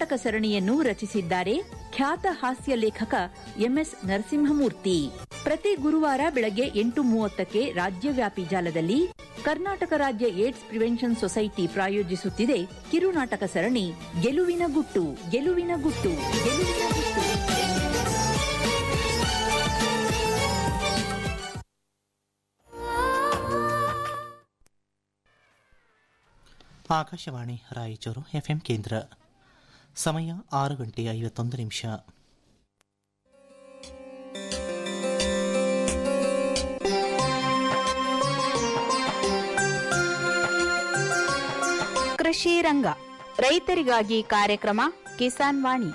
ನಾಟಕ ಸರಣಿಯನ್ನು ರಚಿಸಿದ್ದಾರೆ ಖ್ಯಾತ ಹಾಸ್ಯ ಲೇಖಕ ಎಂಎಸ್ ನರಸಿಂಹಮೂರ್ತಿ ಪ್ರತಿ ಗುರುವಾರ ಬೆಳಗ್ಗೆ ಎಂಟು ಮೂವತ್ತಕ್ಕೆ ರಾಜ್ಯವ್ಯಾಪಿ ಜಾಲದಲ್ಲಿ ಕರ್ನಾಟಕ ರಾಜ್ಯ ಏಡ್ಸ್ ಪ್ರಿವೆನ್ಷನ್ ಸೊಸೈಟಿ ಪ್ರಾಯೋಜಿಸುತ್ತಿದೆ ಕಿರುನಾಟಕ ಸರಣಿ ಗೆಲುವಿನ ಗುಟ್ಟು ಗೆಲುವಿನ ಗುಟ್ಟು ಗೆಲುವಿನ ಗುಟ್ಟು ಆಕಾಶವಾಣಿ ರಾಯಚೂರು ಎಫ್ಎಂ ಕೇಂದ್ರ ಸಮಯ ಆರು ಗಂಟೆ ಐವತ್ತೊಂದು ನಿಮಿಷ ಕೃಷಿ ರಂಗ ರೈತರಿಗಾಗಿ ಕಾರ್ಯಕ್ರಮ ಕಿಸಾನ್ ವಾಣಿ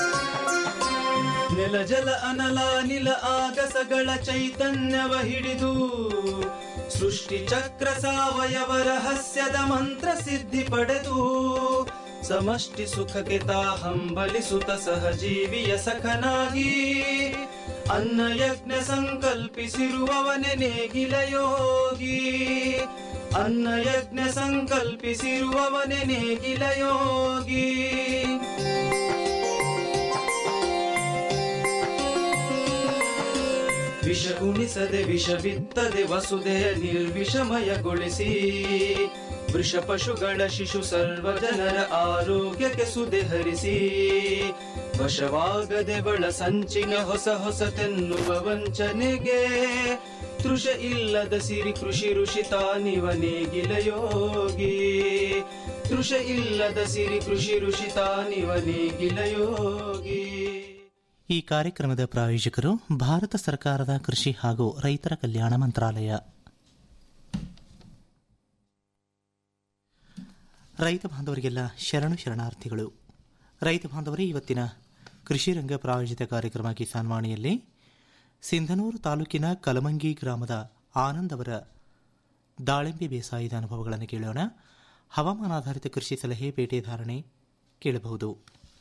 ನೆಲ ಜಲ ಅನಲ ನಿಲ ಆಗಸಗಳ ಚೈತನ್ಯವ ಹಿಡಿದು ಸೃಷ್ಟಿ ಚಕ್ರ ಸಾವಯವ ರಹಸ್ಯದ ಮಂತ್ರ ಸಿದ್ಧಿ ಪಡೆದು ಸಮಷ್ಟಿ ಸುಖಕ್ಕೆ ತಾ ಹಂಬಲಿಸುತ್ತ ಸಹಜೀವಿಯ ಸಖನಾಗಿ ಅನ್ನ ಯಜ್ಞ ಸಂಕಲ್ಪಿಸಿರುವವನೆ ನೇಗಿಲ ಯೋಗಿ ಅನ್ನ ಯಜ್ಞ ಸಂಕಲ್ಪಿಸಿರುವವನೆ ನೇಗಿಲ ಯೋಗಿ ವಿಷ ಉಣಿಸದೆ ವಿಷ ಬಿತ್ತದೆ ವಸುದೆಯ ನಿರ್ವಿಷಮಯಗೊಳಿಸಿ ವೃಷ ಪಶುಗಳ ಶಿಶು ಸರ್ವ ಜನರ ಆರೋಗ್ಯಕ್ಕೆ ಸುದೆ ಹರಿಸಿ ವಶವಾಗದೆ ಬಳ ಸಂಚಿನ ಹೊಸ ಹೊಸತೆನ್ನುವ ವಂಚನೆಗೆ ತೃಷ ಇಲ್ಲದ ಸಿರಿ ಕೃಷಿ ಋಷಿ ತಾನಿವ ನೇಗಿಲ ಯೋಗಿ ತೃಷ ಇಲ್ಲದ ಸಿರಿ ಕೃಷಿ ಋಷಿ ತಾನಿವ ನೇಗಿಲ ಯೋಗಿ ಈ ಕಾರ್ಯಕ್ರಮದ ಪ್ರಾಯೋಜಕರು ಭಾರತ ಸರ್ಕಾರದ ಕೃಷಿ ಹಾಗೂ ರೈತರ ಕಲ್ಯಾಣ ಮಂತ್ರಾಲಯ ರೈತ ಬಾಂಧವರಿಗೆಲ್ಲ ಶರಣು ಶರಣಾರ್ಥಿಗಳು ರೈತ ಬಾಂಧವರೇ ಇವತ್ತಿನ ಕೃಷಿ ರಂಗ ಪ್ರಾಯೋಜಿತ ಕಾರ್ಯಕ್ರಮ ಕಿಸಾನ್ ವಾಣಿಯಲ್ಲಿ ಸಿಂಧನೂರು ತಾಲೂಕಿನ ಕಲಮಂಗಿ ಗ್ರಾಮದ ಆನಂದ್ ಅವರ ದಾಳಿಂಬೆ ಬೇಸಾಯದ ಅನುಭವಗಳನ್ನು ಕೇಳೋಣ ಹವಾಮಾನಾಧಾರಿತ ಕೃಷಿ ಸಲಹೆ ಪೇಟೆ ಧಾರಣೆ ಕೇಳಬಹುದು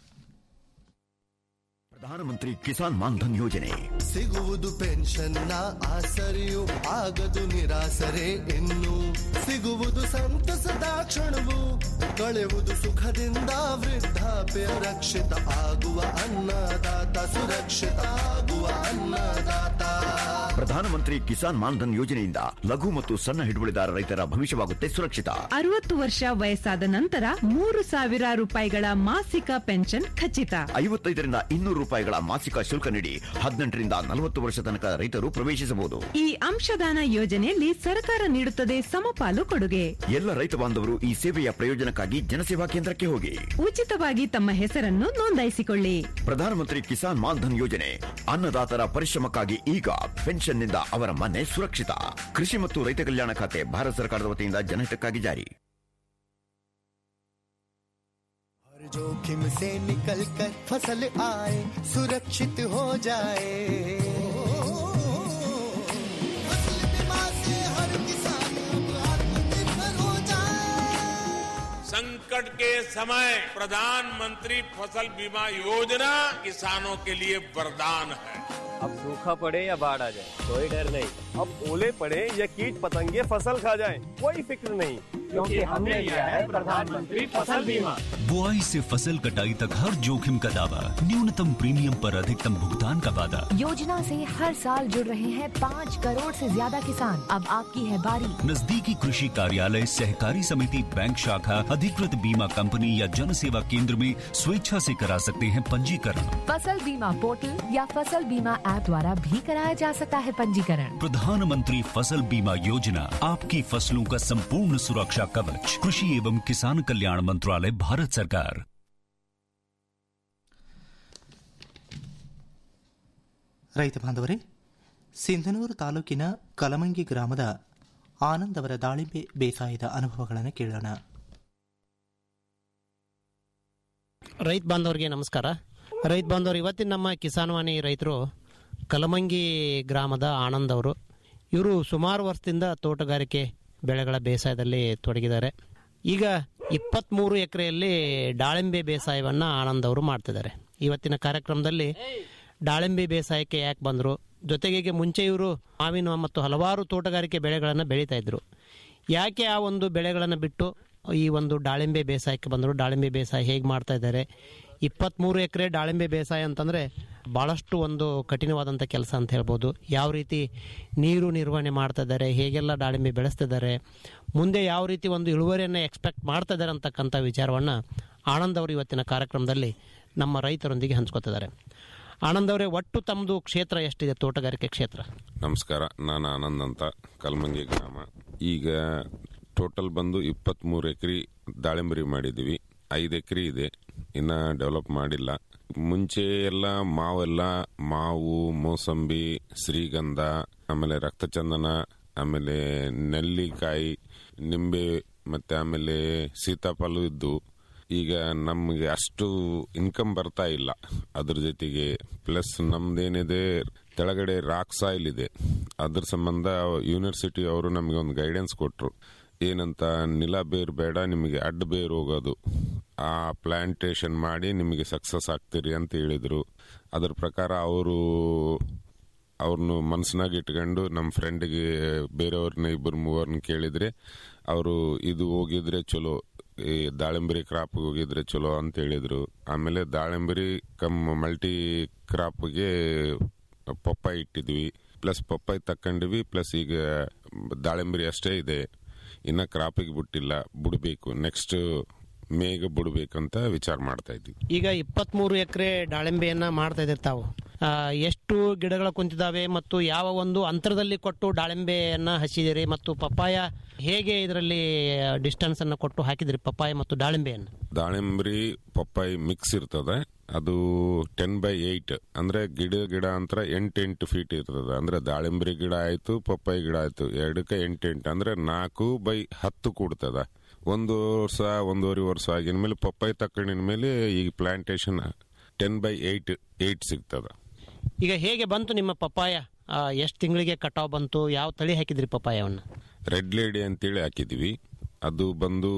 ಪ್ರಧಾನಮಂತ್ರಿ ಕಿಸಾನ್ ಮಾನ್ಧನ್ ಯೋಜನೆ ಸಿಗುವುದು ಪೆನ್ಷನ್ನ ಆಸರೆಯು ಆಗದು ನಿರಾಸರೆ ಇನ್ನು ಸಿಗುವುದು ಸಂತಸದ ಕ್ಷಣವು ಕಳೆಯುವುದು ಸುಖದಿಂದ ವೃದ್ಧಾಪ್ಯ ರಕ್ಷಿತ ಆಗುವ ಅನ್ನದಾತ ಸುರಕ್ಷಿತ ಆಗುವ ಅನ್ನದಾತ ಪ್ರಧಾನಮಂತ್ರಿ ಕಿಸಾನ್ ಮಾನ್ಧನ್ ಯೋಜನೆಯಿಂದ ಲಘು ಮತ್ತು ಸಣ್ಣ ಹಿಡುವಳಿದಾರ ರೈತರ ಭವಿಷ್ಯವಾಗುತ್ತೆ ಸುರಕ್ಷಿತ ಅರವತ್ತು ವರ್ಷ ವಯಸ್ಸಾದ ನಂತರ ಮೂರು ಸಾವಿರ ರೂಪಾಯಿಗಳ ಮಾಸಿಕ ಪೆನ್ಷನ್ ಖಚಿತ ಐವತ್ತೈದರಿಂದ ಇನ್ನೂರು ರೂಪಾಯಿಗಳ ಮಾಸಿಕ ಶುಲ್ಕ ನೀಡಿ ಹದಿನೆಂಟರಿಂದ ನಲವತ್ತು ವರ್ಷ ತನಕ ರೈತರು ಪ್ರವೇಶಿಸಬಹುದು ಈ ಅಂಶದಾನ ಯೋಜನೆಯಲ್ಲಿ ಸರ್ಕಾರ ನೀಡುತ್ತದೆ ಸಮಪಾಲು ಕೊಡುಗೆ ಎಲ್ಲ ರೈತ ಬಾಂಧವರು ಈ ಸೇವೆಯ ಪ್ರಯೋಜನಕ್ಕಾಗಿ ಜನಸೇವಾ ಕೇಂದ್ರಕ್ಕೆ ಹೋಗಿ ಉಚಿತವಾಗಿ ತಮ್ಮ ಹೆಸರನ್ನು ನೋಂದಾಯಿಸಿಕೊಳ್ಳಿ ಪ್ರಧಾನಮಂತ್ರಿ ಕಿಸಾನ್ ಮಾನ್ಧನ್ ಯೋಜನೆ ಅನ್ನದಾತರ ಪರಿಶ್ರಮಕ್ಕಾಗಿ ಈಗ ಪೆನ್ಷನ್ನಿಂದ ಅವರ ಮನೆ ಸುರಕ್ಷಿತ ಕೃಷಿ ಮತ್ತು ರೈತ ಕಲ್ಯಾಣ ಖಾತೆ ಭಾರತ ಸರ್ಕಾರದ ವತಿಯಿಂದ ಜನಹಿತಕ್ಕಾಗಿ ಜಾರಿ हर जोखिम से निकल कर फसल आए सुरक्षित हो जाए फसल बीमा से हर किसान अब आत्मनिर्भर हो जाए संकट के समय प्रधानमंत्री फसल बीमा योजना किसानों के लिए वरदान है अब सूखा पड़े या बाढ़ आ जाए कोई डर नहीं अब ओले पड़े या कीट पतंगे फसल खा जाए कोई फिक्र नहीं क्योंकि हमने लिया है प्रधानमंत्री फसल बीमा बुआई से फसल कटाई तक हर जोखिम का दावा न्यूनतम प्रीमियम पर अधिकतम भुगतान का वादा योजना से हर साल जुड़ रहे हैं पाँच करोड़ से ज्यादा किसान अब आपकी है बारी नजदीकी कृषि कार्यालय सहकारी समिति बैंक शाखा अधिकृत बीमा कंपनी या जन सेवा केंद्र में स्वेच्छा से करा सकते हैं पंजीकरण फसल बीमा पोर्टल या फसल बीमा ऐप द्वारा भी कराया जा सकता है पंजीकरण प्रधानमंत्री फसल बीमा योजना आपकी फसलों का संपूर्ण सुरक्षा कवच कृषि एवं किसान कल्याण मंत्रालय भारत सरकार ರೈತ ಬಾಂಧವರೇ ಸಿಂಧನೂರು ತಾಲೂಕಿನ ಕಲಮಂಗಿ ಗ್ರಾಮದ ಆನಂದ್ ಅವರ ದಾಳಿಂಬೆ ಬೇಸಾಯದ ಅನುಭವಗಳನ್ನು ಕೇಳೋಣ ರೈತ ಬಾಂಧವರಿಗೆ ನಮಸ್ಕಾರ ರೈತ ಬಾಂಧವರು ಇವತ್ತಿನ ನಮ್ಮ ಕಿಸಾನ್ ವಾಣಿ ರೈತರು ಕಲಮಂಗಿ ಗ್ರಾಮದ ಆನಂದ್ ಅವರು ಇವರು ಸುಮಾರು ವರ್ಷದಿಂದ ತೋಟಗಾರಿಕೆ ಬೆಳೆಗಳ ಬೇಸಾಯದಲ್ಲಿ ತೊಡಗಿದ್ದಾರೆ ಈಗ ಇಪ್ಪತ್ತ್ಮೂರು ಎಕರೆಯಲ್ಲಿ ದಾಳಿಂಬೆ ಬೇಸಾಯವನ್ನು ಆನಂದ್ ಅವರು ಮಾಡ್ತಿದ್ದಾರೆ ಇವತ್ತಿನ ಕಾರ್ಯಕ್ರಮದಲ್ಲಿ ದಾಳಿಂಬೆ ಬೇಸಾಯಕ್ಕೆ ಯಾಕೆ ಬಂದರು ಜೊತೆಗೆ ಮುಂಚೆ ಇವರು ಮಾವಿನ ಮತ್ತು ಹಲವಾರು ತೋಟಗಾರಿಕೆ ಬೆಳೆಗಳನ್ನು ಬೆಳೀತಾ ಇದ್ರು ಯಾಕೆ ಆ ಒಂದು ಬೆಳೆಗಳನ್ನು ಬಿಟ್ಟು ಈ ಒಂದು ದಾಳಿಂಬೆ ಬೇಸಾಯಕ್ಕೆ ಬಂದರು ದಾಳಿಂಬೆ ಬೇಸಾಯ ಹೇಗೆ ಮಾಡ್ತಾ ಇದ್ದಾರೆ ಇಪ್ಪತ್ತ್ಮೂರು ಎಕರೆ ದಾಳಿಂಬೆ ಬೇಸಾಯ ಅಂತಂದರೆ ಭಾಳಷ್ಟು ಒಂದು ಕಠಿಣವಾದಂಥ ಕೆಲಸ ಅಂತ ಹೇಳ್ಬೋದು ಯಾವ ರೀತಿ ನೀರು ನಿರ್ವಹಣೆ ಮಾಡ್ತಾ ಇದ್ದಾರೆ ಹೇಗೆಲ್ಲ ದಾಳಿಂಬೆ ಬೆಳೆಸ್ತಿದ್ದಾರೆ ಮುಂದೆ ಯಾವ ರೀತಿ ಒಂದು ಇಳುವರಿಯನ್ನು ಎಕ್ಸ್ಪೆಕ್ಟ್ ಮಾಡ್ತಾ ಇದ್ದಾರೆ ಅಂತಕ್ಕಂಥ ವಿಚಾರವನ್ನು ಆನಂದ್ ಅವರು ಇವತ್ತಿನ ಕಾರ್ಯಕ್ರಮದಲ್ಲಿ ನಮ್ಮ ರೈತರೊಂದಿಗೆ ಹಂಚ್ಕೊತಿದ್ದಾರೆ ಆನಂದ್ ಅವರೇ ಒಟ್ಟು ತಮ್ಮದು ಕ್ಷೇತ್ರ ಎಷ್ಟಿದೆ ತೋಟಗಾರಿಕೆ ಕ್ಷೇತ್ರ ನಮಸ್ಕಾರ ನಾನು ಆನಂದ್ ಅಂತ ಕಲ್ಮಂಗಿ ಗ್ರಾಮ ಈಗ ಟೋಟಲ್ ಬಂದು ಇಪ್ಪತ್ತ್ಮೂರು ಎಕರೆ ದಾಳಿಂಬರಿ ಮಾಡಿದ್ದೀವಿ ಐದು ಎಕರೆ ಇದೆ ಇನ್ನು ಡೆವಲಪ್ ಮಾಡಿಲ್ಲ ಮುಂಚೆ ಎಲ್ಲ ಮಾವೆಲ್ಲ ಮಾವು ಮೋಸಂಬಿ ಶ್ರೀಗಂಧ ಆಮೇಲೆ ರಕ್ತಚಂದನ ಆಮೇಲೆ ನೆಲ್ಲಿಕಾಯಿ ನಿಂಬೆ ಮತ್ತೆ ಆಮೇಲೆ ಸೀತಾಫಲ ಇದ್ದು ಈಗ ನಮಗೆ ಅಷ್ಟು ಇನ್ಕಮ್ ಬರ್ತಾ ಇಲ್ಲ ಅದ್ರ ಜೊತೆಗೆ ಪ್ಲಸ್ ನಮ್ದೇನಿದೆ ಕೆಳಗಡೆ ರಾಕ್ ಸಾಯಿಲ್ ಇದೆ ಅದ್ರ ಸಂಬಂಧ ಯೂನಿವರ್ಸಿಟಿ ಅವರು ನಮಗೆ ಒಂದು ಗೈಡೆನ್ಸ್ ಕೊಟ್ಟರು ಏನಂತ ನಿಲ ಬೇರು ಬೇಡ ನಿಮಗೆ ಅಡ್ಡ ಬೇರು ಹೋಗೋದು ಆ ಪ್ಲಾಂಟೇಶನ್ ಮಾಡಿ ನಿಮಗೆ ಸಕ್ಸಸ್ ಆಗ್ತೀರಿ ಅಂತ ಹೇಳಿದರು ಅದ್ರ ಪ್ರಕಾರ ಅವರು ಅವ್ರನ್ನು ಮನಸ್ಸಿನಾಗ ಇಟ್ಕೊಂಡು ನಮ್ಮ ಫ್ರೆಂಡ್ಗೆ ಬೇರೆಯವ್ರನ್ನ ಇಬ್ಬರು ಮೂವರ್ನ ಕೇಳಿದ್ರೆ ಅವರು ಇದು ಹೋಗಿದ್ರೆ ಚಲೋ ಈ ದಾಳಿಂಬರಿ ಕ್ರಾಪ್ ಹೋಗಿದ್ರೆ ಚಲೋ ಅಂತ ಹೇಳಿದ್ರು ಆಮೇಲೆ ದಾಳಿಂಬರಿ ಕಮ್ ಮಲ್ಟಿ ಕ್ರಾಪ್ಗೆ ಪಪ್ಪಾಯಿ ಇಟ್ಟಿದ್ವಿ ಪ್ಲಸ್ ಪಪ್ಪಾಯಿ ತಕೊಂಡಿವಿ ಪ್ಲಸ್ ಈಗ ದಾಳಿಂಬರಿ ಅಷ್ಟೇ ಇದೆ ಇನ್ನ ಕ್ರಾಪಿಗೆ ಬಿಟ್ಟಿಲ್ಲ ಬಿಡಬೇಕು ನೆಕ್ಸ್ಟ್ ಮೇಗ ಬಿಡ್ಬೇಕಂತ ವಿಚಾರ ಮಾಡ್ತಾ ಇದ್ವಿ ಈಗ ಇಪ್ಪತ್ತ್ಮೂರು ಎಕರೆ ದಾಳಿಂಬೆಯನ್ನ ಮಾಡ್ತಾ ಇದ್ದೀರಿ ತಾವು ಆ, ಎಷ್ಟು ಗಿಡಗಳ ಕುಂತಿದ್ದಾವೆ ಮತ್ತು ಯಾವ ಒಂದು ಅಂತರದಲ್ಲಿ ಕೊಟ್ಟು ದಾಳಿಂಬೆಯನ್ನ ಹಚ್ಚಿದಿರಿ ಮತ್ತು ಪಪ್ಪಾಯ ಹೇಗೆ ಇದರಲ್ಲಿ ಡಿಸ್ಟೆನ್ಸ್ ಅನ್ನು ಕೊಟ್ಟು ಹಾಕಿದಿರಿ ಪಪ್ಪಾಯ ಮತ್ತು ದಾಳಿಂಬೆಯನ್ನು ದಾಳಿಂಬರಿ ಪಪ್ಪಾಯಿ ಮಿಕ್ಸ್ ಇರ್ತದೆ ಅದು ಟೆನ್ ಬೈ ಏಯ್ಟ್ ಅಂದ್ರೆ ಗಿಡ ಗಿಡ ಅಂತರ ಎಂಟು ಎಂಟು ಫೀಟ್ ಇರ್ತದೆ ಅಂದ್ರೆ ದಾಳಿಂಬರಿ ಗಿಡ ಆಯ್ತು ಪಪ್ಪಾಯಿ ಗಿಡ ಆಯ್ತು ಎರಡಕ್ಕೆ ಎಂಟು ಎಂಟು ಅಂದ್ರೆ ನಾಲ್ಕು ಬೈ ಹತ್ತು ಕೂಡ್ತದ ಒಂದು ವರ್ಷ ಒಂದೂವರೆ ವರ್ಷ ಆಗಿನ ಮೇಲೆ ಪಪ್ಪಾಯಿ ತಕೊಂಡಿನ ಮೇಲೆ ಈ plantation ten by eight eight ಸಿಗ್ತದ ಈಗ ಹೇಗೆ ಬಂತು ನಿಮ್ಮ ಪಪ್ಪಾಯ ಎಷ್ಟು ತಿಂಗಳಿಗೆ ಕಟಾವ್ ಬಂತು ಯಾವ ತಳಿ ಹಾಕಿದ್ರಿ ಪಪ್ಪಾಯವನ್ನು ರೆಡ್ ಲೇಡಿ ಅಂತೇಳಿ ಹಾಕಿದ್ವಿ ಅದು ಬಂದು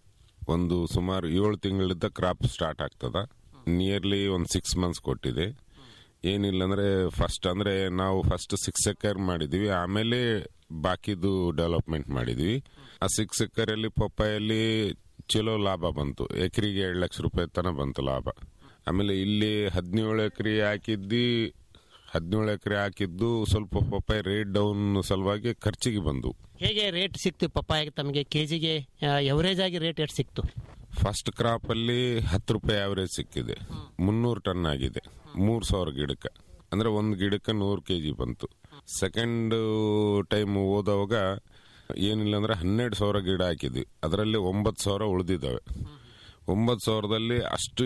ಒಂದು ಸುಮಾರು ಏಳು ತಿಂಗಳಿಂದ ಕ್ರಾಪ್ ಸ್ಟಾರ್ಟ್ ಆಗ್ತದ ನಿಯರ್ಲಿ ಒಂದು ಸಿಕ್ಸ್ ಮಂತ್ಸ್ ಕೊಟ್ಟಿದೆ ಏನಿಲ್ಲ ಅಂದ್ರೆ ಫಸ್ಟ್ ಅಂದ್ರೆ ನಾವು ಫಸ್ಟ್ ಸಿಕ್ಸ್ ಎಕರ್ ಮಾಡಿದ್ವಿ ಆಮೇಲೆ ಬಾಕಿದು ಡೆವಲಪ್ಮೆಂಟ್ ಮಾಡಿದ್ವಿ ಆ ಸಿಕ್ಸ್ ಎಕರಲ್ಲಿ ಪಪ್ಪಾಯಲ್ಲಿ ಚಲೋ ಲಾಭ ಬಂತು ಎಕರೆಗೆ ಎರಡು ಲಕ್ಷ ರೂಪಾಯಿ ತನ ಬಂತು ಲಾಭ ಆಮೇಲೆ ಇಲ್ಲಿ ಹದಿನೇಳು ಎಕರೆ ಹಾಕಿದ್ದಿ ಹದಿನೇಳು ಎಕರೆ ಹಾಕಿದ್ದು ಸ್ವಲ್ಪ ಪಪ್ಪಾಯಿ ರೇಟ್ ಡೌನ್ ಸಲುವಾಗಿ ಖರ್ಚಿಗೆ ಬಂದು ಹೇಗೆ ರೇಟ್ ಸಿಕ್ತು ಪಪ್ಪಾಯಗೆ ತಮಗೆ ಕೆಜಿಗೆ ಎವರೇಜ್ ಆಗಿ ರೇಟ್ ಎಷ್ಟು ಸಿಕ್ತು ಫಸ್ಟ್ ಕ್ರಾಪ್ ಅಲ್ಲಿ ಹತ್ತು ರೂಪಾಯಿ ಆವರೇಜ್ ಸಿಕ್ಕಿದೆ ಮುನ್ನೂರು ಟನ್ ಆಗಿದೆ ಮೂರ್ ಸಾವಿರ ಗಿಡಕ್ಕೆ ಅಂದ್ರೆ ಒಂದು ಗಿಡಕ್ಕೆ ನೂರು ಕೆ ಜಿ ಬಂತು ಸೆಕೆಂಡ್ ಟೈಮ್ ಹೋದವಾಗ ಏನಿಲ್ಲ ಅಂದ್ರೆ ಹನ್ನೆರಡು ಸಾವಿರ ಗಿಡ ಹಾಕಿದ್ವಿ ಅದರಲ್ಲಿ ಒಂಬತ್ತು ಸಾವಿರ ಉಳಿದಿದ್ದಾವೆ ಒಂಬತ್ತು ಸಾವಿರದಲ್ಲಿ ಅಷ್ಟು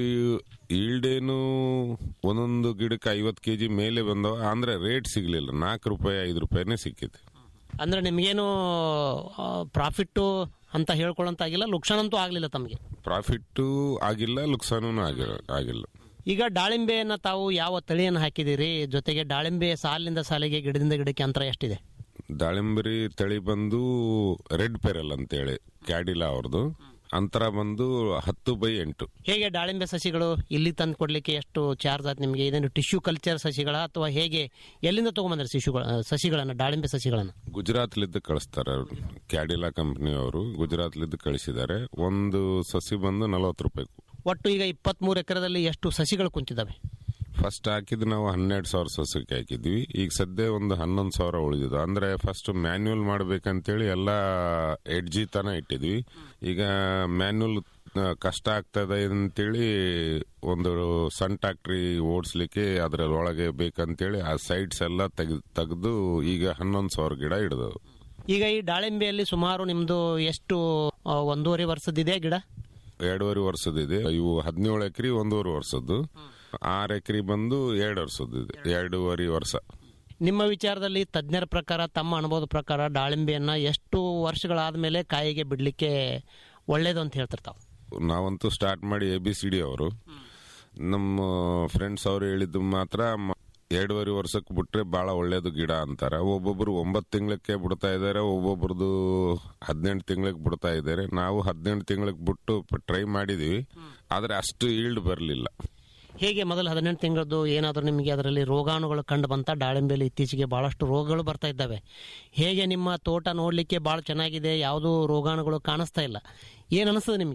ಈಲ್ಡೇನು ಒಂದೊಂದು ಗಿಡಕ್ಕೆ ಐವತ್ತು ಕೆ ಜಿ ಮೇಲೆ ಬಂದವ ಅಂದ್ರೆ ರೇಟ್ ಸಿಗ್ಲಿಲ್ಲ ನಾಲ್ಕು ರೂಪಾಯಿ ಐದು ರೂಪಾಯಿನೇ ಸಿಕ್ಕಿದೆ ಅಂದ್ರೆ ನಿಮಗೇನು ಪ್ರಾಫಿಟ್ ಅಂತ ಹೇಳ್ಕೊಳ್ಳೋಂತ ಆಗಿಲ್ಲ ಲುಕ್ಷಾನ್ ಅಂತೂ ಆಗ್ಲಿಲ್ಲ ತಮಗೆ ಪ್ರಾಫಿಟ್ ಆಗಿಲ್ಲ ಲುಕ್ಸಾನೂ ಆಗಿಲ್ಲ ಆಗಿಲ್ಲ ಈಗ ದಾಳಿಂಬೆಯನ್ನ ತಾವು ಯಾವ ತಳಿಯನ್ನು ಹಾಕಿದಿರಿ ಜೊತೆಗೆ ದಾಳಿಂಬೆ ಸಾಲಿನಿಂದ ಸಾಲಿಗೆ ಗಿಡದಿಂದ ಗಿಡಕ್ಕೆ ಅಂತರ ಎಷ್ಟಿದೆ ದಾಳಿಂಬರಿ ತಳಿ ಬಂದು ರೆಡ್ ಪೆರಲ್ ಅಂತೇಳಿ ಕ್ಯಾಡಿಲಾ ಅವ್ರದ್ದು ಅಂತರ ಬಂದು ಹತ್ತು ಬೈ ಎಂಟು ಹೇಗೆ ದಾಳಿಂಬೆ ಸಸಿಗಳು ಇಲ್ಲಿ ತಂದು ಕೊಡ್ಲಿಕ್ಕೆ ಎಷ್ಟು ಚಾರ್ಜ್ ಆಯ್ತು ನಿಮಗೆ ಇದೇನು ಟಿಶ್ಯೂ ಕಲ್ಚರ್ ಸಸಿಗಳ ಅಥವಾ ಹೇಗೆ ಎಲ್ಲಿಂದ ತಗೊಂಬಂದ್ರೆ ಶಿಶುಗಳ ಸಸಿಗಳನ್ನ ದಾಳಿಂಬೆ ಸಸಿಗಳನ್ನ ಗುಜರಾತ್ಲಿದ್ದು ಕಳಿಸ್ತಾರೆ ಅವ್ರು. ಕ್ಯಾಡಿಲಾ ಕಂಪನಿಯವರು ಗುಜರಾತ್ಲಿದ್ದು ಕಳಿಸಿದ್ದಾರೆ ಒಂದು ಸಸಿ ಬಂದು ನಲವತ್ತು ರೂಪಾಯಿ ಒಟ್ಟು ಈಗ ಇಪ್ಪತ್ಮೂರು ಎಕರೆದಲ್ಲಿ ಎಷ್ಟು ಸಸಿಗಳು ಕುಂತಿದ್ದಾವೆ ಫಸ್ಟ್ ಹಾಕಿದ್ದು ನಾವು ಹನ್ನೆರಡು ಸಾವಿರ ಸಸ್ಯಕ್ಕೆ ಹಾಕಿದ್ವಿ ಈಗ ಸದ್ಯ ಒಂದು ಹನ್ನೊಂದು ಸಾವಿರ ಉಳಿದಿದ್ದು ಅಂದ್ರೆ ಫಸ್ಟ್ ಮ್ಯಾನ್ಯುವಲ್ ಮಾಡ್ಬೇಕಂತೇಳಿ ಎಲ್ಲ ಎಡ್ಜಿ ತನ ಇಟ್ಟಿದ್ವಿ ಈಗ ಮ್ಯಾನ್ಯುವಲ್ ಕಷ್ಟ ಆಗ್ತದೆ ಅಂತೇಳಿ ಒಂದು ಸಣ್ಣ ಟ್ಯಾಕ್ಟ್ರಿ ಓಡಿಸ್ಲಿಕ್ಕೆ ಅದರ ಒಳಗೆ ಬೇಕಂತೇಳಿ ಆ ಸೈಡ್ಸ್ ಎಲ್ಲ ತೆಗೆದು ತೆಗೆದು ಈಗ ಹನ್ನೊಂದು ಸಾವಿರ ಗಿಡ ಹಿಡಿದವು ಈಗ ಈ ದಾಳಿಂಬೆಯಲ್ಲಿ ಸುಮಾರು ನಿಮ್ದು ಎಷ್ಟು ಆ, ಒಂದೂವರೆ ವರ್ಷದಿದೆ ಗಿಡ ಎರಡೂವರೆ ವರ್ಷದಿದೆ ಇವು ಹದಿನೇಳು ಎಕರೆ ಒಂದೂವರೆ ವರ್ಷದ್ದು ಆರು ಎಕರೆ ಬಂದು ಎರಡು ವರ್ಷದಿದೆ ಎರಡೂವರೆ ವರ್ಷ ನಿಮ್ಮ ವಿಚಾರದಲ್ಲಿ ತಜ್ಞರ ಪ್ರಕಾರ ತಮ್ಮ ಅನುಭವದ ಪ್ರಕಾರ ದಾಳಿಂಬೆಯನ್ನ ಎಷ್ಟು ವರ್ಷಗಳಾದ ಮೇಲೆ ಕಾಯಿಗೆ ಬಿಡ್ಲಿಕ್ಕೆ ಒಳ್ಳೇದು ಅಂತ ಹೇಳ್ತಿರ್ತಾವ ನಾವಂತೂ ಸ್ಟಾರ್ಟ್ ಮಾಡಿ ಎ ಬಿ ಸಿ ಡಿ ಅವರು ನಮ್ಮ ಫ್ರೆಂಡ್ಸ್ ಅವರು ಹೇಳಿದ್ದು ಮಾತ್ರ ಮ- ಎರಡೂವರೆ ವರ್ಷಕ್ಕೆ ಬಿಟ್ರೆ ಬಹಳ ಒಳ್ಳೇದು ಗಿಡ ಅಂತಾರೆ ಒಬ್ಬೊಬ್ರು ಒಂಬತ್ತು ತಿಂಗಳಕ್ಕೆ ಬಿಡ್ತಾ ಇದ್ದಾರೆ ಒಬ್ಬೊಬ್ರದ್ದು ಹದಿನೆಂಟು ತಿಂಗಳಿಗೆ ಬಿಡ್ತಾ ಇದ್ದಾರೆ ನಾವು ಹದಿನೆಂಟು ತಿಂಗಳಿಗೆ ಬಿಟ್ಟು ಟ್ರೈ ಮಾಡಿದೀವಿ ಆದ್ರೆ ಅಷ್ಟು ಈಲ್ಡ್ ಬರಲಿಲ್ಲ ಹೇಗೆ ಮೊದಲು ಹದಿನೆಂಟು ತಿಂಗಳದ್ದು ಏನಾದರೂ ನಿಮಗೆ ಅದರಲ್ಲಿ ರೋಗಾಣುಗಳು ಕಂಡು ಬಂತ ದಾಳಿಂಬೆಯಲ್ಲಿ ಇತ್ತೀಚೆಗೆ ಬಹಳಷ್ಟು ರೋಗಗಳು ಬರ್ತಾ ಇದ್ದಾವೆ ಹೇಗೆ ನಿಮ್ಮ ತೋಟ ನೋಡಲಿಕ್ಕೆ ಭಾಳ ಚೆನ್ನಾಗಿದೆ ಯಾವುದೂ ರೋಗಾಣುಗಳು ಕಾಣಿಸ್ತಾ ಇಲ್ಲ ಏನು ಅನಿಸ್ತದೆ ನಿಮಗೆ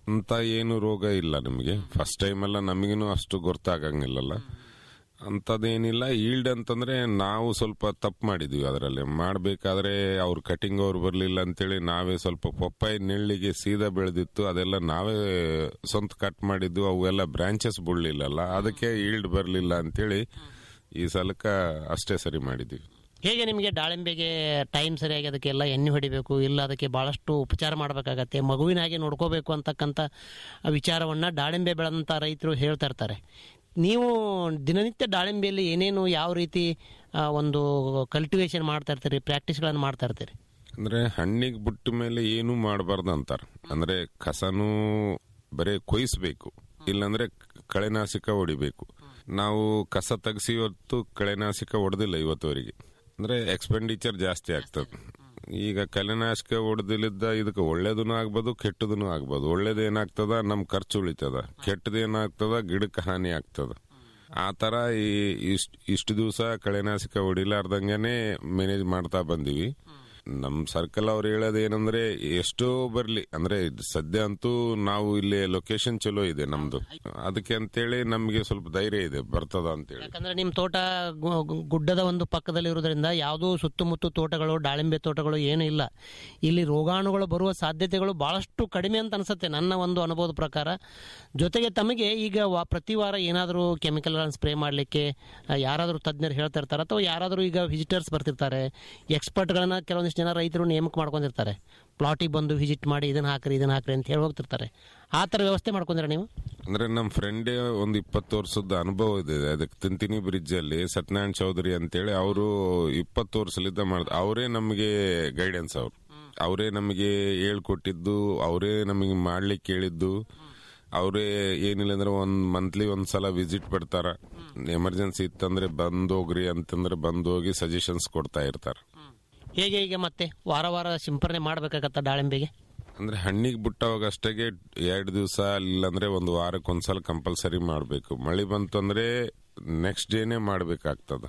ಅಂತ ಏನು ರೋಗ ಇಲ್ಲ ನಿಮಗೆ ಫಸ್ಟ್ ಟೈಮ್ ಎಲ್ಲ ನಮಗಿನೂ ಅಷ್ಟು ಗೊತ್ತಾಗಂಗಿಲ್ಲಲ್ಲ ಅಂಥದ್ದೇನಿಲ್ಲ ಈಲ್ಡ್ ಅಂತಂದ್ರೆ ನಾವು ಸ್ವಲ್ಪ ತಪ್ಪು ಮಾಡಿದ್ವಿ ಅದರಲ್ಲಿ ಮಾಡಬೇಕಾದ್ರೆ ಅವ್ರು ಕಟಿಂಗ್ ಅವ್ರು ಬರಲಿಲ್ಲ ಅಂತೇಳಿ ನಾವೇ ಸ್ವಲ್ಪ ಪಪ್ಪಾಯಿ ನೆಳ್ಳಿಗೆ ಸೀದಾ ಬೆಳೆದಿತ್ತು ಅದೆಲ್ಲ ನಾವೇ ಸ್ವಂತ ಕಟ್ ಮಾಡಿದ್ದು ಅವೆಲ್ಲ ಬ್ರಾಂಚಸ್ ಬಿಡ್ಲಿಲ್ಲಲ್ಲ ಅದಕ್ಕೆ ಈಲ್ಡ್ ಬರಲಿಲ್ಲ ಅಂತೇಳಿ ಈ ಸಲಕ್ಕ ಅಷ್ಟೇ ಸರಿ ಮಾಡಿದ್ವಿ ಹೇಗೆ ನಿಮಗೆ ದಾಳಿಂಬೆಗೆ ಟೈಮ್ ಸರಿಯಾಗಿ ಅದಕ್ಕೆಲ್ಲ ಎಣ್ಣೆ ಹೊಡಿಬೇಕು ಇಲ್ಲ ಅದಕ್ಕೆ ಬಹಳಷ್ಟು ಉಪಚಾರ ಮಾಡಬೇಕಾಗತ್ತೆ ಮಗುವಿನ ಹಾಗೆ ನೋಡ್ಕೋಬೇಕು ಅಂತಕ್ಕಂಥ ವಿಚಾರವನ್ನ ದಾಳಿಂಬೆ ಬೆಳೆದಂಥ ರೈತರು ಹೇಳ್ತಾ ಇರ್ತಾರೆ ನೀವು ದಿನನಿತ್ಯ ದಾಳಿಂಬೆಯಲ್ಲಿ ಏನೇನು ಯಾವ ರೀತಿ ಆ, ಒಂದು ಕಲ್ಟಿವೇಶನ್ ಮಾಡ್ತಾ ಇರ್ತೀರಿ ಪ್ರಾಕ್ಟೀಸ್ಗಳನ್ನು ಮಾಡ್ತಾ ಇರ್ತೀರಿ ಅಂದ್ರೆ ಹಣ್ಣಿಗೆ ಬಿಟ್ಟ ಮೇಲೆ ಏನು ಮಾಡಬಾರ್ದು ಅಂತಾರ ಅಂದ್ರೆ ಕಸನು ಬರೀ ಕೊಯ್ಸ್ಬೇಕು ಇಲ್ಲಾಂದ್ರೆ ಕಳೆನಾಶಕ ಹೊಡಿಬೇಕು ನಾವು ಕಸ ತೆಗ್ಸಿ ಇವತ್ತು ಕಳೆನಾಶಕ ಹೊಡೆದಿಲ್ಲ ಇವತ್ತುವರೆಗೆ ಅಂದ್ರೆ ಎಕ್ಸ್ಪೆಂಡಿಚರ್ ಜಾಸ್ತಿ ಆಗ್ತದೆ ಈಗ ಕಳೆನಾಶಕ ಹೊಡೆದಿಲ್ಲಿದ್ದ ಇದಕ್ಕೆ ಒಳ್ಳೇದೂ ಆಗ್ಬೋದು ಕೆಟ್ಟದೂ ಆಗ್ಬೋದು ಒಳ್ಳೇದು ಏನಾಗ್ತದ ನಮ್ ಖರ್ಚು ಉಳಿತದ ಕೆಟ್ಟದು ಏನಾಗ್ತದ ಗಿಡಕ್ಕೆ ಹಾನಿ ಆಗ್ತದ ಆ ತರ ಈ ಇಷ್ಟ ಇಷ್ಟು ದಿವಸ ಕಳೆನಾಶಕ ಹೊಡಿಲಾರ್ದಂಗೆನೆ ಮ್ಯಾನೇಜ್ ಮಾಡ್ತಾ ಬಂದಿವಿ ನಮ್ ಸರ್ಕಲ್ ಅವ್ರು ಹೇಳೋದು ಏನಂದ್ರೆ ಎಷ್ಟೋ ಬರ್ಲಿ ಅಂದ್ರೆ ಇದ್ ಸದ್ಯ ಅಂತೂ ನಾವು ಇಲ್ಲಿ ಲೊಕೇಶನ್ ಚಲೋ ಇದೆ ನಮ್ದು ಅದಕ್ಕೆ ಅಂತೇಳಿ ನಮ್ಗೆ ಸ್ವಲ್ಪ ಧೈರ್ಯ ಇದೆ ಬರ್ತದ ಅಂತೇಳಿ ಯಾಕಂದ್ರೆ ನಿಮ್ಮ ತೋಟ ಗು- ಗು- ಗುಡ್ಡದ ಒಂದು ಪಕ್ಕದಲ್ಲಿ ಇರೋದ್ರಿಂದ ಯಾವುದೂ ಸುತ್ತಮುತ್ತ ತೋಟಗಳು ದಾಳಿಂಬೆ ತೋಟಗಳು ಏನೂ ಇಲ್ಲ ಇಲ್ಲಿ ರೋಗಾಣುಗಳು ಬರುವ ಸಾಧ್ಯತೆಗಳು ಬಹಳಷ್ಟು ಕಡಿಮೆ ಅಂತ ಅನ್ಸುತ್ತೆ ನನ್ನ ಒಂದು ಅನುಭವದ ಪ್ರಕಾರ ಜೊತೆಗೆ ತಮಗೆ ಈಗ ವಾ- ಪ್ರತಿ ವಾರ ಏನಾದರೂ ಕೆಮಿಕಲ್ಗಳನ್ನು ಸ್ಪ್ರೇ ಮಾಡಲಿಕ್ಕೆ ಯಾರಾದರೂ ತಜ್ಞರು ಹೇಳ್ತಾ ಇರ್ತಾರೆ ಅಥವಾ ಯಾರಾದರೂ ಈಗ ವಿಸಿಟರ್ಸ್ ಬರ್ತಿರ್ತಾರೆ ಎಕ್ಸ್ಪರ್ಟ್ಗಳನ್ನ ಕೆಲವೊಂದಿಷ್ಟು ಜನ ರೈತರು ನೇಮಕ ಮಾಡ್ಕೊಂಡಿರ್ತಾರೆ ಪ್ಲಾಟಿಗೆ ಬಂದು ವಿಸಿಟ್ ಮಾಡಿ ಇದನ್ನ ಹಾಕ್ರಿ ಇದನ್ನ ಹಾಕ್ರಿ ಅಂತ ಹೇಳಿ ಹೋಗ್ತಿರ್ತಾರೆ ಆ ಥರ ವ್ಯವಸ್ಥೆ ಮಾಡ್ಕೊಂಡ್ರೆ ನೀವು ಅಂದ್ರೆ ನಮ್ಮ ಫ್ರೆಂಡೇ ಒಂದು ಇಪ್ಪತ್ತು ವರ್ಷದ ಅನುಭವ ಇದೆ ಅದಕ್ಕೆ ತಿಂತಿನಿ ಬ್ರಿಡ್ಜ್ ಅಲ್ಲಿ ಸತ್ಯನಾರಾಯಣ ಚೌಧರಿ ಅಂತೇಳಿ ಅವರು ಇಪ್ಪತ್ತು ವರ್ಷಲಿದ್ದ ಮಾಡ್ದ ಅವರೇ ನಮಗೆ ಗೈಡೆನ್ಸ್ ಅವ್ರು ಅವರೇ ನಮಗೆ ಹೇಳ್ಕೊಟ್ಟಿದ್ದು ಅವರೇ ನಮಗೆ ಮಾಡ್ಲಿಕ್ಕೆ ಹೇಳಿದ್ದು ಅವರೇ ಏನಿಲ್ಲ ಅಂದ್ರೆ ಒಂದ್ ಮಂತ್ಲಿ ಒಂದ್ಸಲ ವಿಸಿಟ್ ಬಿಡ್ತಾರ ಎಮರ್ಜೆನ್ಸಿ ಇತ್ತಂದ್ರೆ ಬಂದ್ ಹೋಗ್ರಿ ಅಂತಂದ್ರೆ ಬಂದ್ ಹೋಗಿ ಸಜೆಷನ್ಸ್ ಕೊಡ್ತಾ ಇರ್ತಾರ ಹೇಗೆ ಈಗ ಮತ್ತೆ ವಾರ ವಾರ ಸಿಂಪರಣೆ ಮಾಡಬೇಕಾಗತ್ತ ದಾಳಿಂಬೆಗೆ ಅಂದ್ರೆ ಹಣ್ಣಿಗೆ ಬಿಟ್ಟವಾಗ ಅಷ್ಟಾಗೆ ಎರಡು ದಿವಸ ಇಲ್ಲಾಂದ್ರೆ ಒಂದು ವಾರಕ್ಕೆ ಒಂದ್ಸಲ ಕಂಪಲ್ಸರಿ ಮಾಡಬೇಕು ಮಳೆ ಬಂತು ಅಂದ್ರೆ ನೆಕ್ಸ್ಟ್ ಡೇನೆ ಮಾಡ್ಬೇಕಾಗ್ತದ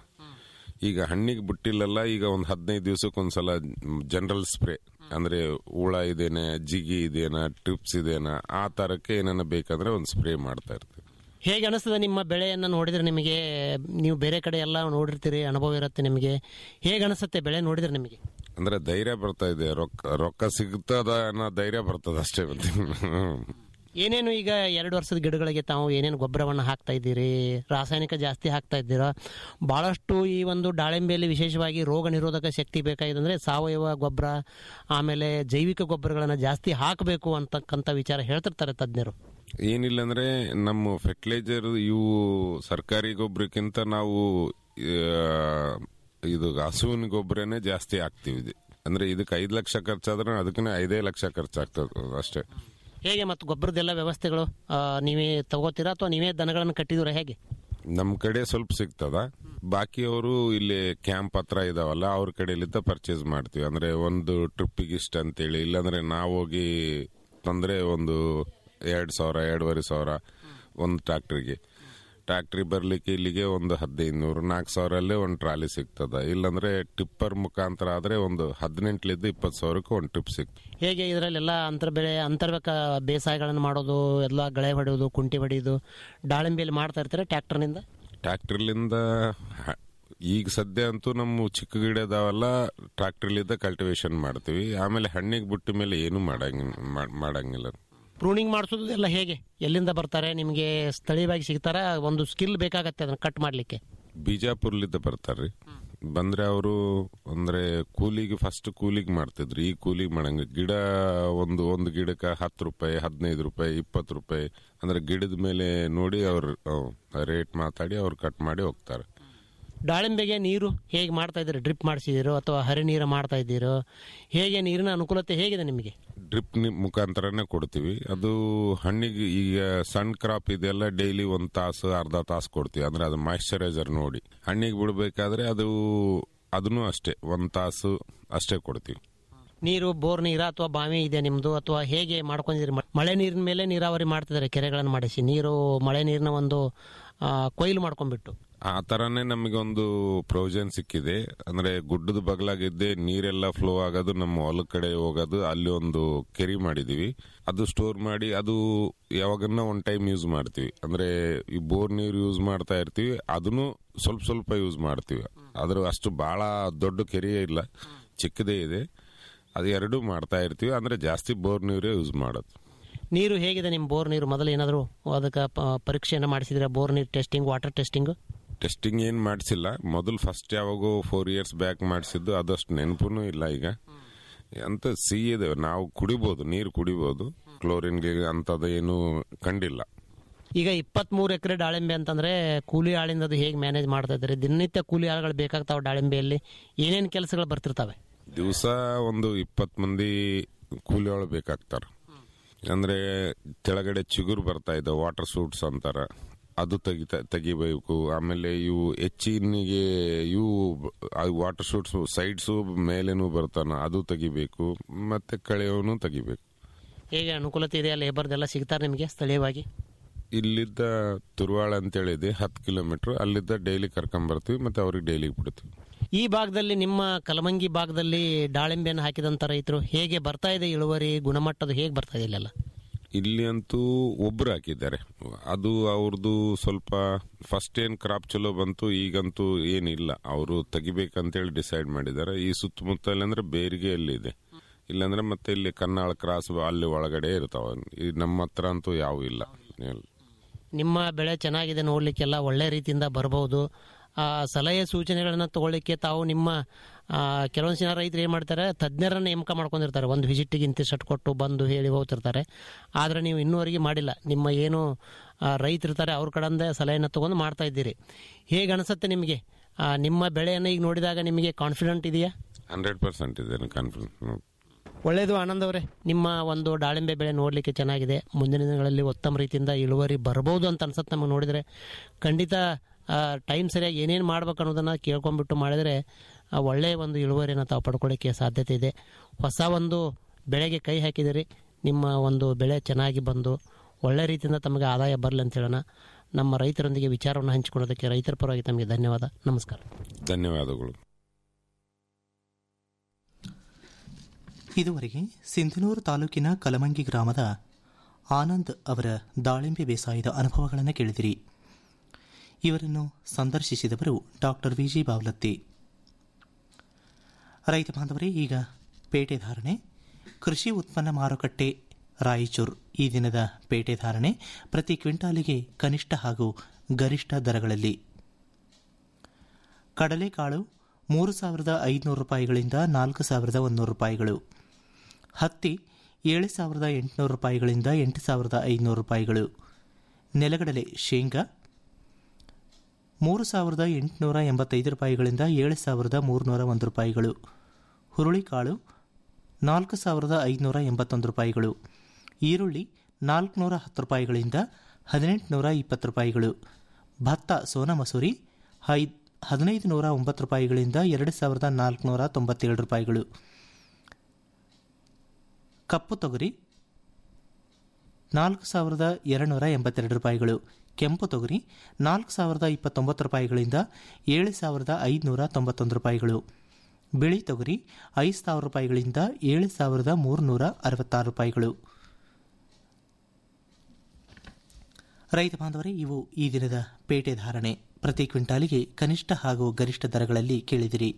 ಈಗ ಹಣ್ಣಿಗೆ ಬಿಟ್ಟಿಲ್ಲಲ್ಲ ಈಗ ಒಂದು ಹದಿನೈದು ದಿವಸಕ್ಕೆ ಒಂದ್ಸಲ ಜನರಲ್ ಸ್ಪ್ರೇ ಅಂದ್ರೆ ಹುಳ ಇದೇನ ಜಿಗಿ ಇದೇನ ಟ್ರಿಪ್ಸ್ ಇದೇನ ಆ ತರಕ್ಕೆ ಏನಾನ ಬೇಕಂದ್ರೆ ಒಂದು ಸ್ಪ್ರೇ ಮಾಡ್ತಾ ಇರ್ತೀವಿ ಹೇಗೆ ಅನಿಸ್ತದೆ ನಿಮ್ಮ ಬೆಳೆಯನ್ನು ನೋಡಿದ್ರೆ ನಿಮಗೆ ನೀವು ಬೇರೆ ಕಡೆ ಎಲ್ಲ ನೋಡಿರ್ತೀರಿ ಅನುಭವ ಇರುತ್ತೆ ನಿಮಗೆ ಹೇಗೆ ಅನಿಸುತ್ತೆ ಬೆಳೆ ನೋಡಿದ್ರೆ ನಿಮಗೆ ಅಂದ್ರೆ ಧೈರ್ಯ ಬರ್ತಾ ಇದೆ ರೊಕ್ಕ ರೊಕ್ಕ ಸಿಗ್ತದ ಅನ್ನೋ ಧೈರ್ಯ ಬರ್ತದ ಅಷ್ಟೇ ಏನೇನು ಈಗ ಎರಡು ವರ್ಷದ ಗಿಡಗಳಿಗೆ ತಾವು ಏನೇನು ಗೊಬ್ಬರವನ್ನು ಹಾಕ್ತಾ ಇದ್ದೀರಿ ರಾಸಾಯನಿಕ ಜಾಸ್ತಿ ಹಾಕ್ತಾ ಇದ್ದೀರಾ ಬಹಳಷ್ಟು ಈ ಒಂದು ದಾಳಿಂಬೆಯಲ್ಲಿ ವಿಶೇಷವಾಗಿ ರೋಗ ನಿರೋಧಕ ಶಕ್ತಿ ಬೇಕಾಗಿದೆ ಸಾವಯವ ಗೊಬ್ಬರ ಆಮೇಲೆ ಜೈವಿಕ ಗೊಬ್ಬರಗಳನ್ನು ಜಾಸ್ತಿ ಹಾಕಬೇಕು ಅಂತಕ್ಕಂಥ ವಿಚಾರ ಹೇಳ್ತಿರ್ತಾರೆ ತಜ್ಞರು ಏನಿಲ್ಲ ಅಂದ್ರೆ ನಮ್ಮ ಫರ್ಟಿಲೈಸರ್ ಇವು ಸರ್ಕಾರಿ ಗೊಬ್ಬರಕ್ಕಿಂತ ನಾವು ಆ, ಇದು ಹಸುವಿನ ಗೊಬ್ಬರನೇ ಜಾಸ್ತಿ ಹಾಕ್ತಿವಿ ಇದು. ಅಂದ್ರೆ ಇದಕ್ಕೆ ಐದು ಲಕ್ಷ ಖರ್ಚಾದ್ರೆ ಅದಕ್ಕೆ ಐದೇ ಲಕ್ಷ ಖರ್ಚಾಗ್ತದೆ ಅಷ್ಟೇ ಹೇಗೆ ಮತ್ತು ಗೊಬ್ಬರದೆಲ್ಲ ವ್ಯವಸ್ಥೆಗಳು ಆ, ನೀವೇ ತಗೋತೀರಾ ಅಥವಾ ನೀವೇ ದನಗಳನ್ನು ಕಟ್ಟಿದ್ದೀರಾ ಹೇಗೆ ನಮ್ ಕಡೆ ಸ್ವಲ್ಪ ಸಿಗ್ತದ ಬಾಕಿ ಅವರು ಇಲ್ಲಿ ಕ್ಯಾಂಪ್ ಹತ್ರ ಇದಾವಲ್ಲ ಅವ್ರ ಕಡೆಲಿದ್ದ ಪರ್ಚೇಸ್ ಮಾಡ್ತೀವಿ ಅಂದ್ರೆ ಒಂದು ಟ್ರಿಪ್ಪಿಗೆ ಇಷ್ಟ ಅಂತೇಳಿ ಇಲ್ಲಾಂದ್ರೆ ನಾವು ಹೋಗಿ ತಂದ್ರೆ ಒಂದು ಎರಡ್ ಸಾವಿರ ಎರಡೂವರೆ ಸಾವಿರ ಒಂದು ಟ್ರಾಕ್ಟರ್ಗೆ ಟ್ರಾಕ್ಟ್ರಿ ಬರ್ಲಿಕ್ಕೆ ಇಲ್ಲಿಗೆ ಒಂದು ಹದಿನೈದು ನೂರು ನಾಲ್ಕು ಸಾವಿರಲ್ಲೇ ಒಂದು ಟ್ರಾಲಿ ಸಿಗ್ತದ ಇಲ್ಲಾಂದ್ರೆ ಟಿಪ್ಪರ್ ಮುಖಾಂತರ ಆದ್ರೆ ಒಂದು ಹದಿನೆಂಟ್ಲಿದ್ದು ಇಪ್ಪತ್ತು ಸಾವಿರಕ್ಕೆ ಒಂದು ಟ್ರಿಪ್ ಸಿಗ್ತದೆ ಹೇಗೆ ಇದರಲ್ಲೆಲ್ಲ ಅಂತರ ಬೆಳೆ ಅಂತರ್ಬೇಕ ಬೇಸಾಯಗಳನ್ನು ಮಾಡೋದು ಎಲ್ಲ ಗಳೆ ಹೊಡೆಯೋದು ಕುಂಟಿ ಹೊಡೆಯೋದು ದಾಳಿಂಬೆಯಲ್ಲಿ ಮಾಡ್ತಾ ಇರ್ತಾರೆ ಟ್ರ್ಯಾಕ್ಟರ್ನಿಂದ ಟ್ರ್ಯಾಕ್ಟರ್ಲಿಂದ ಹ- ಈಗ ಸದ್ಯ ಅಂತೂ ನಮ್ಮ ಚಿಕ್ಕ ಗಿಡ ಅದಾವಲ್ಲ ಟ್ರ್ಯಾಕ್ಟರ್ಲಿದ್ದ ಕಲ್ಟಿವೇಶನ್ ಮಾಡ್ತೀವಿ ಆಮೇಲೆ ಹಣ್ಣಿಗೆ ಬಿಟ್ಟ ಮೇಲೆ ಏನು ಮಾಡಂಗ ಮಾಡ್- ಮಾಡಂಗಿಲ್ಲ ಪ್ರೂನಿಂಗ್ ಮಾಡಿಸೋದು ಎಲ್ಲ ಹೇಗೆ ಎಲ್ಲಿಂದ ಬರ್ತಾರೆ ನಿಮಗೆ ಸ್ಥಳೀಯವಾಗಿ ಸಿಗ್ತಾರ ಒಂದು ಸ್ಕಿಲ್ ಬೇಕಾಗತ್ತೆ ಅದನ್ನ ಕಟ್ ಮಾಡಲಿಕ್ಕೆ ಬಿಜಾಪುರ್ಲಿದ್ದ ಬರ್ತಾರ್ರಿ ಬಂದ್ರೆ ಅವರು ಅಂದ್ರೆ ಕೂಲಿಗೆ ಫಸ್ಟ್ ಕೂಲಿಗೆ ಮಾಡ್ತಿದ್ರು ಈ ಕೂಲಿಗೆ ಮಾಡಂಗ ಗಿಡ ಒಂದು ಒಂದು ಗಿಡಕ್ಕೆ ಹತ್ತು ರೂಪಾಯಿ ಹದಿನೈದು ರೂಪಾಯಿ ಇಪ್ಪತ್ತು ರೂಪಾಯಿ ಅಂದ್ರೆ ಗಿಡದ ಮೇಲೆ ನೋಡಿ ಅವ್ರು ರೇಟ್ ಮಾತಾಡಿ ಅವ್ರು ಕಟ್ ಮಾಡಿ ಹೋಗ್ತಾರೆ ದಾಳಿಂಬೆಗೆ ನೀರು ಹೇಗೆ ಮಾಡ್ತಾ ಇದ್ದೀರಿ ಡ್ರಿಪ್ ಮಾಡಿಸಿದಿರೋ ಅಥವಾ ಹರಿ ನೀರು ಮಾಡ್ತಾ ಇದ್ದೀರೋ ಹೇಗೆ ನೀರಿನ ಅನುಕೂಲತೆ ಹೇಗಿದೆ ನಿಮಗೆ ಡ್ರಿಪ್ ಮುಖಾಂತರನೇ ಕೊಡ್ತೀವಿ ಅದು ಹಣ್ಣಿಗೆ ಈಗ ಸಣ್ಣ ಕ್ರಾಪ್ ಇದೆಲ್ಲ ಡೈಲಿ ಒಂದ್ ತಾಸು ಅರ್ಧ ತಾಸು ಕೊಡ್ತೀವಿ ಅಂದ್ರೆ ಅದು ಮಾಯಿಶ್ಚರೈಸರ್ ನೋಡಿ ಹಣ್ಣಿಗೆ ಬಿಡಬೇಕಾದ್ರೆ ಅದು ಅದನ್ನು ಅಷ್ಟೇ ಒಂದ್ ತಾಸು ಅಷ್ಟೇ ಕೊಡ್ತೀವಿ ನೀರು ಬೋರ್ ನೀರ ಅಥವಾ ಬಾವಿ ಇದೆ ನಿಮ್ದು ಅಥವಾ ಹೇಗೆ ಮಾಡ್ಕೊಂಡಿದ್ದೀರಿ ಮ- ಮಳೆ ನೀರಿನ ಮೇಲೆ ನೀರಾವರಿ ಮಾಡ್ತಿದ್ದಾರೆ ಕೆರೆಗಳನ್ನು ಮಾಡಿಸಿ ನೀರು ಮಳೆ ನೀರಿನ ಒಂದು ಆ, ಕೊಯ್ಲು ಮಾಡ್ಕೊಂಡ್ಬಿಟ್ಟು ಆ ತರನೇ ನಮಗೆ ಒಂದು ಪ್ರೊವಿಷನ್ ಸಿಕ್ಕಿದೆ ಅಂದ್ರೆ ಗುಡ್ಡದ ಬಗಲಾಗಿದ್ದೆ ನೀರೆಲ್ಲ ಫ್ಲೋ ಆಗೋದು ನಮ್ಮ ಹೊಲ ಕಡೆ ಹೋಗೋದು ಅಲ್ಲಿ ಒಂದು ಕೆರಿ ಮಾಡಿದೀವಿ ಅದು ಸ್ಟೋರ್ ಮಾಡಿ ಅದು ಯಾವಾಗನ್ನ ಒನ್ ಟೈಮ್ ಯೂಸ್ ಮಾಡ್ತೀವಿ ಅಂದ್ರೆ ಈ ಬೋರ್ ನೀರು ಯೂಸ್ ಮಾಡ್ತಾ ಇರ್ತೀವಿ ಅದನ್ನು ಸ್ವಲ್ಪ ಸ್ವಲ್ಪ ಯೂಸ್ ಮಾಡ್ತೀವಿ ಅದ್ರ ಅಷ್ಟು ಬಹಳ ದೊಡ್ಡ ಕೆರೆ ಇಲ್ಲ ಚಿಕ್ಕದೇ ಇದೆ ಅದು ಎರಡು ಮಾಡ್ತಾ ಇರ್ತೀವಿ ಅಂದ್ರೆ ಜಾಸ್ತಿ ಬೋರ್ ನೀರೇ ಯೂಸ್ ಮಾಡೋದು ನೀರು ಹೇಗಿದೆ ನಿಮ್ಮ ಬೋರ್ ನೀರು ಮೊದಲು ಏನಾದರೂ ಅದಕ್ಕೆ ಪ- ಪರೀಕ್ಷೆಯನ್ನು ಮಾಡಿಸಿದ್ರೆ ಬೋರ್ ನೀರು ಟೆಸ್ಟಿಂಗ್ ವಾಟರ್ ಟೆಸ್ಟಿಂಗ್ ಟೆಸ್ಟಿಂಗ್ ಏನ್ ಮಾಡಿಸಿಲ್ಲ ಮೊದಲು ಫಸ್ಟ್ ಯಾವಾಗೋ ಫೋರ್ ಇಯರ್ಸ್ ಬ್ಯಾಕ್ ಮಾಡಿಸಿದ್ದು ಅದಷ್ಟು ನೆನಪೂ ಇಲ್ಲ ಈಗ ಅಂತ ಸಿಹಿ ಇದೆ ನಾವು ಕುಡಿಬೋದು ನೀರು ಕುಡಿಬೋದು ಕ್ಲೋರಿನ್ಗೆ ಅಂತದ ಏನು ಕಂಡಿಲ್ಲ ಈಗ ಇಪ್ಪತ್ಮೂರು ಎಕರೆ ದಾಳಿಂಬೆ ಅಂತಂದ್ರೆ ಕೂಲಿ ಆಳಿಂದ ಅದು ಹೇಗೆ ಮ್ಯಾನೇಜ್ ಮಾಡ್ತಾ ಇದ್ದಾರೆ ದಿನನಿತ್ಯ ಕೂಲಿ ಆಳುಗಳು ಬೇಕಾಗ್ತಾವೆ ದಾಳಿಂಬೆಯಲ್ಲಿ ಏನೇನು ಕೆಲಸಗಳು ಬರ್ತಿರ್ತವೆ ದಿವಸ ಒಂದು ಇಪ್ಪತ್ ಮಂದಿ ಕೂಲಿಗಳು ಬೇಕಾಗ್ತಾರ ಅಂದ್ರೆ ಕೆಳಗಡೆ ಚಿಗುರು ಬರ್ತಾ ಇದೆ ವಾಟರ್ ಸೂಟ್ಸ್ ಅಂತಾರ ಅದು ತೆಗಿತಾ ತೆಗಿಬೇಕು ಆಮೇಲೆ ಇವು ಹೆಚ್ಚಿನಿಗೆ ಇವು ವಾಟರ್ ಸೂಟ್ಸ್ ಸೈಡ್ಸು ಮೇಲೇನು ಬರ್ತಾನ ಅದು ತೆಗಿಬೇಕು ಮತ್ತೆ ಕಳೆಯವನು ತೆಗಿಬೇಕು ಹೇಗೆ ಅನುಕೂಲತೆ ಇದೆಯಾ ಲೇಬರ್ದೆಲ್ಲ ಸಿಗ್ತಾರೆ ನಿಮಗೆ ಸ್ಥಳೀಯವಾಗಿ ಇಲ್ಲಿದ್ದ ತುರ್ವಾಳ ಅಂತೇಳಿದೆ ಹತ್ತು ಕಿಲೋಮೀಟರ್ ಅಲ್ಲಿದ್ದ ಡೈಲಿ ಕರ್ಕೊಂಬರ್ತೀವಿ ಮತ್ತೆ ಅವ್ರಿಗೆ ಡೈಲಿ ಬಿಡ್ತೀವಿ ಈ ಭಾಗದಲ್ಲಿ ನಿಮ್ಮ ಕಲಮಂಗಿ ಭಾಗದಲ್ಲಿ ದಾಳಿಂಬೆಯನ್ನು ಹಾಕಿದಂಥ ರೈತರು ಹೇಗೆ ಬರ್ತಾ ಇದೆ ಇಳುವರಿ ಗುಣಮಟ್ಟದ ಹೇಗೆ ಬರ್ತಾ ಇದೆ ಇಲ್ಲೆಲ್ಲ ಇಲ್ಲಿ ಅಂತೂ ಒಬ್ರು ಹಾಕಿದ್ದಾರೆ ಅದು ಅವ್ರದ್ದು ಸ್ವಲ್ಪ ಫಸ್ಟ್ ಏನ್ ಕ್ರಾಪ್ ಚಲೋ ಬಂತು ಈಗಂತೂ ಏನಿಲ್ಲ ಅವರು ತೆಗಿಬೇಕಂತೇಳಿ ಡಿಸೈಡ್ ಮಾಡಿದ್ದಾರೆ ಈ ಸುತ್ತಮುತ್ತಲ ಅಂದ್ರೆ ಬೇರಿಗೆಯಲ್ಲಿ ಇದೆ ಇಲ್ಲಾಂದ್ರೆ ಮತ್ತೆ ಇಲ್ಲಿ ಕನ್ನಾಳ ಕ್ರಾಸ್ ಅಲ್ಲಿ ಒಳಗಡೆ ಇರ್ತಾವ ಈ ನಮ್ಮ ಹತ್ರ ಅಂತೂ ಯಾವ ಇಲ್ಲ ಇಲ್ಲ. ನಿಮ್ಮ ಬೆಳೆ ಚೆನ್ನಾಗಿದೆ ನೋಡ್ಲಿಕ್ಕೆಲ್ಲ ಒಳ್ಳೆ ರೀತಿಯಿಂದ ಬರಬಹುದು ಆ ಸಲಹೆ ಸೂಚನೆಗಳನ್ನ ತಗೊಳ್ಳಿಕ್ಕೆ ತಾವು ನಿಮ್ಮ ಆ, ಕೆಲವೊಂದು ಜನ ರೈತರು ಏನು ಮಾಡ್ತಾರೆ ತಜ್ಞರನ್ನ ನೇಮಕ ಮಾಡ್ಕೊಂಡಿರ್ತಾರೆ ಒಂದು ವಿಸಿಟ್ಗೆ ಇಂತಿಷ್ಟು ಕೊಟ್ಟು ಬಂದು ಹೇಳಿ ಹೋಗ್ತಿರ್ತಾರೆ ಆದರೆ ನೀವು ಇನ್ನೂವರೆಗೆ ಮಾಡಿಲ್ಲ ನಿಮ್ಮ ಏನು ಆ, ರೈತರಿರ್ತಾರೆ ಅವ್ರ ಕಡೆಯಿಂದ ಸಲಹೆನ ತಗೊಂಡು ಮಾಡ್ತಾ ಇದ್ದೀರಿ ಹೇಗೆ ಅನಿಸುತ್ತೆ ನಿಮಗೆ ಆ, ನಿಮ್ಮ ಬೆಳೆಯನ್ನು ಈಗ ನೋಡಿದಾಗ ನಿಮಗೆ ಕಾನ್ಫಿಡೆಂಟ್ ಇದೆಯಾ ಹಂಡ್ರೆಡ್ ಪರ್ಸೆಂಟ್ ಇದೆ ಕಾನ್ಫಿಡೆನ್ಸ್ ಒಳ್ಳೆಯದು ಆನಂದ್ ಅವರೇ ನಿಮ್ಮ ಒಂದು ದಾಳಿಂಬೆ ಬೆಳೆ ನೋಡಲಿಕ್ಕೆ ಚೆನ್ನಾಗಿದೆ ಮುಂದಿನ ದಿನಗಳಲ್ಲಿ ಉತ್ತಮ ರೀತಿಯಿಂದ ಇಳುವರಿ ಬರ್ಬೋದು ಅಂತ ಅನ್ಸುತ್ತೆ ನಮಗೆ ನೋಡಿದರೆ ಖಂಡಿತ ಟೈಮ್ ಸರಿಯಾಗಿ ಏನೇನು ಮಾಡ್ಬೇಕು ಅನ್ನೋದನ್ನು ಕೇಳ್ಕೊಂಡ್ಬಿಟ್ಟು ಮಾಡಿದರೆ ಆ, ಒಳ್ಳೆಯ ಒಂದು ಇಳುವರಿಯನ್ನು ತಾವು ಪಡ್ಕೊಳ್ಳಿಕ್ಕೆ ಸಾಧ್ಯತೆ ಇದೆ ಹೊಸ ಒಂದು ಬೆಳೆಗೆ ಕೈ ಹಾಕಿದಿರಿ ನಿಮ್ಮ ಒಂದು ಬೆಳೆ ಚೆನ್ನಾಗಿ ಬಂದು ಒಳ್ಳೆ ರೀತಿಯಿಂದ ತಮಗೆ ಆದಾಯ ಬರಲಿ ಅಂತ ಹೇಳೋಣ ನಮ್ಮ ರೈತರೊಂದಿಗೆ ವಿಚಾರವನ್ನು ಹಂಚಿಕೊಳ್ಳೋದಕ್ಕೆ ರೈತರ ಪರವಾಗಿ ತಮಗೆ ಧನ್ಯವಾದ ನಮಸ್ಕಾರ ಧನ್ಯವಾದಗಳು ಇದುವರೆಗೆ ಸಿಂಧನೂರು ತಾಲೂಕಿನ ಕಲಮಂಗಿ ಗ್ರಾಮದ ಆನಂದ್ ಅವರ ದಾಳಿಂಬೆ ಬೇಸಾಯದ ಅನುಭವಗಳನ್ನು ಕೇಳಿದಿರಿ ಇವರನ್ನು ಸಂದರ್ಶಿಸಿದವರು ಡಾಕ್ಟರ್ ವಿಜಿ ಬಾವ್ಲತ್ತಿ ರೈತ ಬಾಂಧವರೇ ಈಗ ಪೇಟೆ ಧಾರಣೆ ಕೃಷಿ ಉತ್ಪನ್ನ ಮಾರುಕಟ್ಟೆ ರಾಯಚೂರು ಈ ದಿನದ ಪೇಟೆ ಧಾರಣೆ ಪ್ರತಿ ಕ್ವಿಂಟಾಲಿಗೆ ಕನಿಷ್ಠ ಹಾಗೂ ಗರಿಷ್ಠ ದರಗಳಲ್ಲಿ ಕಡಲೆಕಾಳು ಮೂರು ಸಾವಿರದ ಐದುನೂರು ರೂಪಾಯಿಗಳಿಂದ ನಾಲ್ಕು ಸಾವಿರದ ಒಂದೂರು ರೂಪಾಯಿಗಳು ಹತ್ತಿ ಏಳು ಸಾವಿರದ ಎಂಟುನೂರು ರೂಪಾಯಿಗಳಿಂದ ಎಂಟು ಸಾವಿರದ ಐದುನೂರು ರೂಪಾಯಿಗಳು ನೆಲಗಡಲೆ ಶೇಂಗಾ ಮೂರು ಸಾವಿರದ ಎಂಟುನೂರ ಎಂಬತ್ತೈದು ರೂಪಾಯಿಗಳಿಂದ ಏಳು ಸಾವಿರದ ಮೂರುನೂರ ಒಂದು ರೂಪಾಯಿಗಳು ಹುರುಳಿಕಾಳು ನಾಲ್ಕು ಸಾವಿರದ ಐದುನೂರ ಎಂಬತ್ತೊಂದು ರೂಪಾಯಿಗಳು ಈರುಳ್ಳಿ ನಾಲ್ಕುನೂರ ಹತ್ತು ರೂಪಾಯಿಗಳಿಂದ ಹದಿನೆಂಟುನೂರ ಇಪ್ಪತ್ತು ರೂಪಾಯಿಗಳು ಭತ್ತ ಸೋನಾ ಮಸೂರಿ ಐದ್ ಹದಿನೈದು ನೂರ ಒಂಬತ್ತು ರೂಪಾಯಿಗಳಿಂದ ಎರಡು ಸಾವಿರದ ನಾಲ್ಕುನೂರ ತೊಂಬತ್ತೇಳು ರೂಪಾಯಿಗಳು ಕಪ್ಪು ತೊಗರಿ ನಾಲ್ಕು ಸಾವಿರದ ಎರಡುನೂರ ಎಂಬತ್ತೆರಡು ರೂಪಾಯಿಗಳು ಕೆಂಪು ತೊಗರಿ ನಾಲ್ಕು ಸಾವಿರದ ಇಪ್ಪತ್ತೊಂಬತ್ತು ರೂಪಾಯಿಗಳಿಂದ ಏಳು ಸಾವಿರದ ಐದುನೂರ ತೊಂಬತ್ತೊಂದು ರೂಪಾಯಿಗಳು ಬಿಳಿ ತೊಗರಿ ಐದು ಸಾವಿರ ರೂಪಾಯಿಗಳಿಂದ ಏಳು ಸಾವಿರದ ಮೂರುನೂರ ಅರವತ್ತಾರು ರೂಪಾಯಿಗಳು ರೈತ ಬಾಂಧವರೇ ಇವು ಈ ದಿನದ ಪೇಟೆ ಧಾರಣೆ ಪ್ರತಿ ಕ್ವಿಂಟಾಲಿಗೆ ಕನಿಷ್ಠ ಹಾಗೂ ಗರಿಷ್ಠ ದರಗಳಲ್ಲಿ ಕೇಳಿದಿರಿ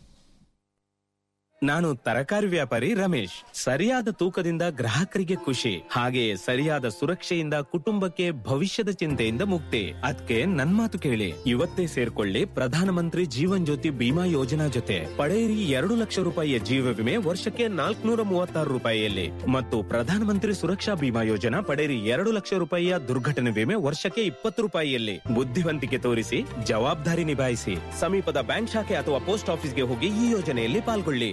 ನಾನು ತರಕಾರಿ ವ್ಯಾಪಾರಿ ರಮೇಶ್ ಸರಿಯಾದ ತೂಕದಿಂದ ಗ್ರಾಹಕರಿಗೆ ಖುಷಿ ಹಾಗೆಯೇ ಸರಿಯಾದ ಸುರಕ್ಷೆಯಿಂದ ಕುಟುಂಬಕ್ಕೆ ಭವಿಷ್ಯದ ಚಿಂತೆಯಿಂದ ಮುಕ್ತಿ ಅದಕ್ಕೆ ನನ್ ಮಾತು ಕೇಳಿ ಇವತ್ತೇ ಸೇರ್ಕೊಳ್ಳಿ ಪ್ರಧಾನಮಂತ್ರಿ ಜೀವನ್ ಜ್ಯೋತಿ ಬಿಮಾ ಯೋಜನಾ ಜೊತೆ ಪಡೆಯಿರಿ ಎರಡು ಲಕ್ಷ ರೂಪಾಯಿಯ ಜೀವ ವಿಮೆ ವರ್ಷಕ್ಕೆ ನಾಲ್ಕುನೂರ ಮೂವತ್ತಾರು ರೂಪಾಯಿಯಲ್ಲಿ ಮತ್ತು ಪ್ರಧಾನಮಂತ್ರಿ ಸುರಕ್ಷಾ ಬಿಮಾ ಯೋಜನಾ ಪಡೆಯಿರಿ ಎರಡು ಲಕ್ಷ ರೂಪಾಯಿಯ ದುರ್ಘಟನೆ ವಿಮೆ ವರ್ಷಕ್ಕೆ ಇಪ್ಪತ್ತು ರೂಪಾಯಿಯಲ್ಲಿ ಬುದ್ಧಿವಂತಿಕೆ ತೋರಿಸಿ ಜವಾಬ್ದಾರಿ ನಿಭಾಯಿಸಿ ಸಮೀಪದ ಬ್ಯಾಂಕ್ ಶಾಖೆ ಅಥವಾ ಪೋಸ್ಟ್ ಆಫೀಸ್ಗೆ ಹೋಗಿ ಈ ಯೋಜನೆಯಲ್ಲಿ ಪಾಲ್ಗೊಳ್ಳಿ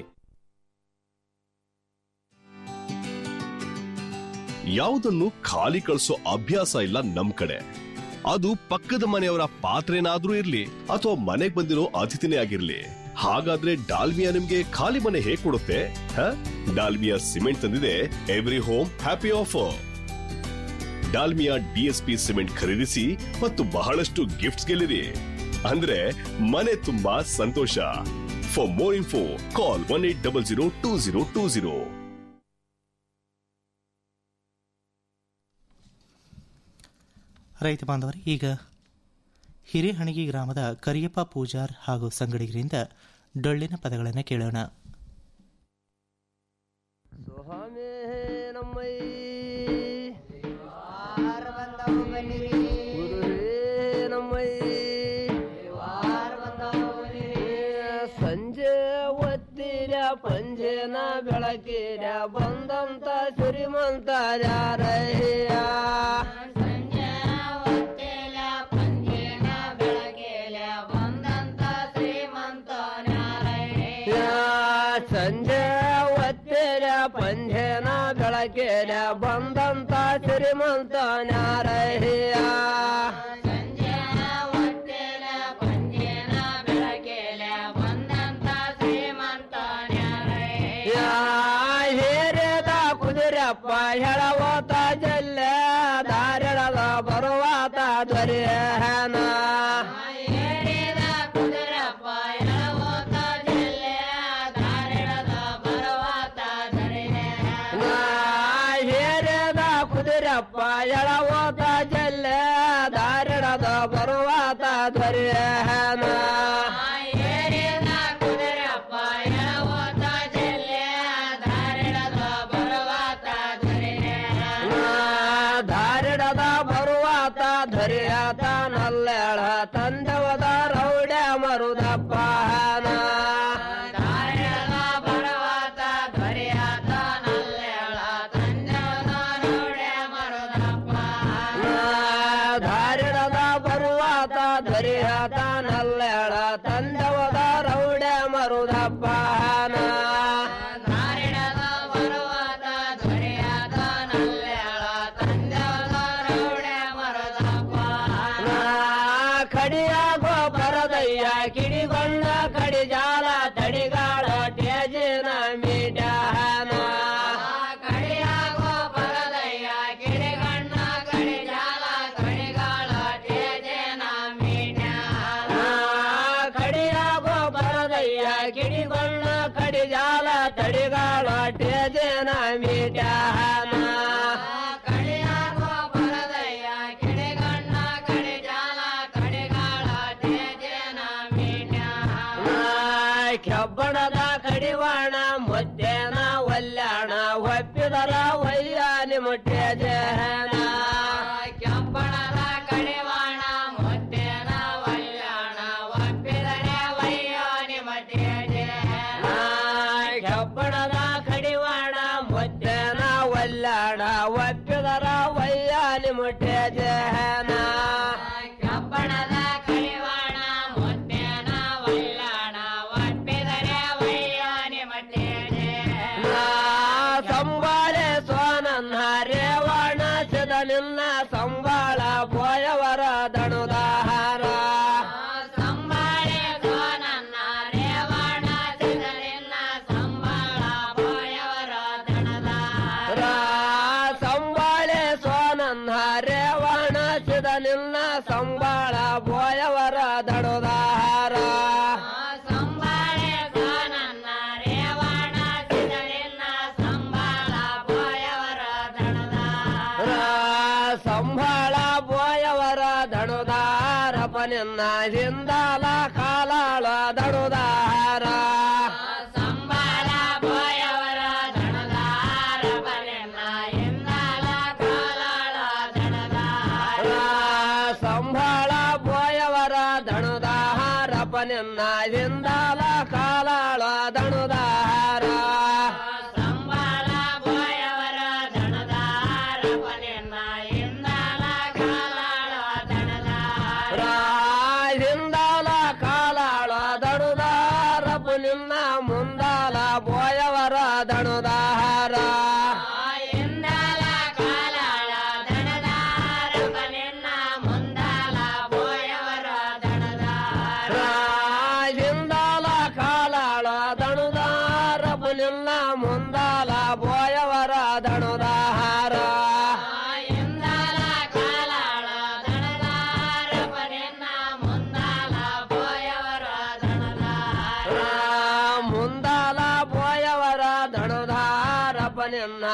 ಯಾವುದನ್ನು ಖಾಲಿ ಕಳಿಸೋ ಅಭ್ಯಾಸ ಇಲ್ಲ ನಮ್ ಕಡೆ ಅದು ಪಕ್ಕದ ಮನೆಯವರ ಪಾತ್ರೆನಾದ್ರೂ ಇರ್ಲಿ ಅಥವಾ ಮನೆಗ್ ಬಂದಿರೋ ಅತಿಥಿನೇ ಆಗಿರ್ಲಿ ಹಾಗಾದ್ರೆ ಡಾಲ್ಮಿಯಾ ನಿಮ್ಗೆ ಖಾಲಿ ಮನೆ ಹೇಗ್ ಕೊಡುತ್ತೆ ಹ? ಡಾಲ್ಮಿಯಾ ಸಿಮೆಂಟ್ ತಂದಿದೆ every home happy offer Dalmia DSP cement ಖರೀದಿಸಿ ಮತ್ತು ಬಹಳಷ್ಟು ಗಿಫ್ಟ್ಸ್ ಗೆಲ್ಲಿರಿ ಅಂದ್ರೆ ಮನೆ ತುಂಬಾ ಸಂತೋಷ for more info call one eight double zero two zero two zero ರೈತ ಬಾಂಧವರೇ ಈಗ ಹಿರೇಹಣಗಿ ಗ್ರಾಮದ ಕರಿಯಪ್ಪ ಪೂಜಾರ್ ಹಾಗೂ ಸಂಗಡಿಗರಿಂದ ಡೊಳ್ಳಿನ ಪದಗಳನ್ನು ಕೇಳೋಣ ಸಂಜೆ ಒತ್ತಿರ ಪಂಜೆನ ಬೆಳಕಿರ ಬಂದಂತ ಶ್ರೀಮಂತ ಯಾರಯ್ಯ ಸಂಜೆ ಒತ್ತಿರ ಪಂಜೆನ ಬೆಳಕಿರ ಬಂದಂತ ಶ್ರೀಮಂತ ಯಾರಯ್ಯ ಹೇರದ ಕುದುರಪ್ಪ ಹೇಳವತ ಜಲ್ಲ ದಾರಳದ ಬರುವಾತ ದೊರೆಯನ ಹೇರದ ಕುದುರಪ್ಪ ಎಳವತ ಜಲ್ಲ ದಾರಳದ ಬರುವಾತ ದೊರೆಯನ ಧಾರಡದ ಬರುವಾತ ಧರಿಯಾತ ನಲ್ಲೆಳ ತಂದವದ ರೌಡ ಮರುದಪ್ಪ ಧಾರಡದ ಬರುವಾತ ಧರಿಯಾತ ನಲ್ಲೆಳ ತಂದವದ ರೌಡ ಮರುದಪ್ಪ ಕಡಿಯಾಗೋ ಪರದಯ್ಯ ಕಿಡಿಗೊಂಡ ಕಡಿಜಾಲ ತಡಿಗಾಳ ಟೇಜಿನ ಮೀಡಾನ ಕಡಿಯಾಗೋ ಪರದಯ್ಯ ಕಿಡಿಗೊಂಡ ಕಡಿಜಾಲ ತಡಿಗಾಳ ಟೇಜಿನ ಮೀಡಾನ ಕೆಬ್ಬಣದ ಕಡಿವಾಣ ಮುದ್ದೇನ ಒಲ್ಯಾಣ ಒಪ್ಪಿದರ ವಯ್ಯಾಲಿ ಮುಟ್ಟೆ ಜಹನ ಕೆಬ್ಬಣದ ಕಡಿವಾಣ ಮುದ್ದೇನ ಒಲ್ಯಾಣ ಒಪ್ಪಿದರೆ ವಯ್ಯಾಲಿ ಮುಟ್ಟೆ ಕೆಬ್ಬಣದ ಕಡಿವಾಣ ಮುದ್ದೇನ ಒಲ್ಯಾಣ ಒಪ್ಪಿದರ ವಯ್ಯಾಲಿ ಮುಟ್ಟೆ ಜಹನ ಕಬ್ಬಣದ ಕಡಿವಾಣ ಮುದ್ದೇನ ಒಲ್ಯಾಣ ಒಪ್ಪಿದರೆ ವಯ್ಯಾಲಿ ಮುಟ್ಟೆ ಸಂಬಾಳೆ ಸೋನನ್ನ ರೇವಣ ಸಿದ ನಿನ್ನ ಸಂಬಾಳ ಬೋಯವರ ದಣುದಾಹಾರ ಸಂಬಾಳೆ ಸೋನನ್ನ ರೇವಣ ಸಿದ ನಿನ್ನ ಸಂಬಾಳ ಬೋಯವರ ದಣದಾರ ಸಂಬಾಳೆ ಸೋನನ್ನ ರೇವಣ ಸಿದ ನಿನ್ನ ಸಂಬಾಳ ಬೋಯವರ ದಣುದಾಹಾರ ಸಂಬಾಳೆ ಸೋನನ್ನ ರೇವಣ ಸಿದ ನಿನ್ನ ಸಂಬಾಳ ಬೋಯವರ ಸಂಬಾಳ ಬೋಯವರ ದಣುದಾರಪ ನಿನ್ನ ಹಿಂದಾಲ ಕಾಲಾಳ ದಣುದಾರ ಸಂಬಾಳ ಬೋಯವರ ದಣುದಾರಪ ನಿನ್ನ ಹಿಂದಾಲ ಕಾಲಾಳ ದಣದಾರ ಸಂಬಾಳ ಬೋಯವರ ದಣುದಾರಪ ನಿನ್ನ ಹಿಂದಾಲ ಕಾಲಾಳ ದಣುದಾರ ಸಂಬಾಳ ಬೋಯವರ ದಣದಾರಪ ನಿನ್ನ ಹಿಂದಾಲ ಕಾಲಾಳ ದಣದಾರ ಹಿಂದಾಲ ಕಾಲಾಳ ದಣುದಾರಪ ನಿನ್ನ ಮುಂದಾಲ ಬೋಯವರ ದಣುದಾರ ಹಿಂದಾಲ ಕಾಲಾಳ ದಣದಾರಪ ನಿನ್ನ ಮುಂದಾಲ ಬೋಯವರ ದಣದಾರ ಹಿಂದಾಲ ಕಾಲಾಳ ದಣುದಾರಪ ನಿನ್ನ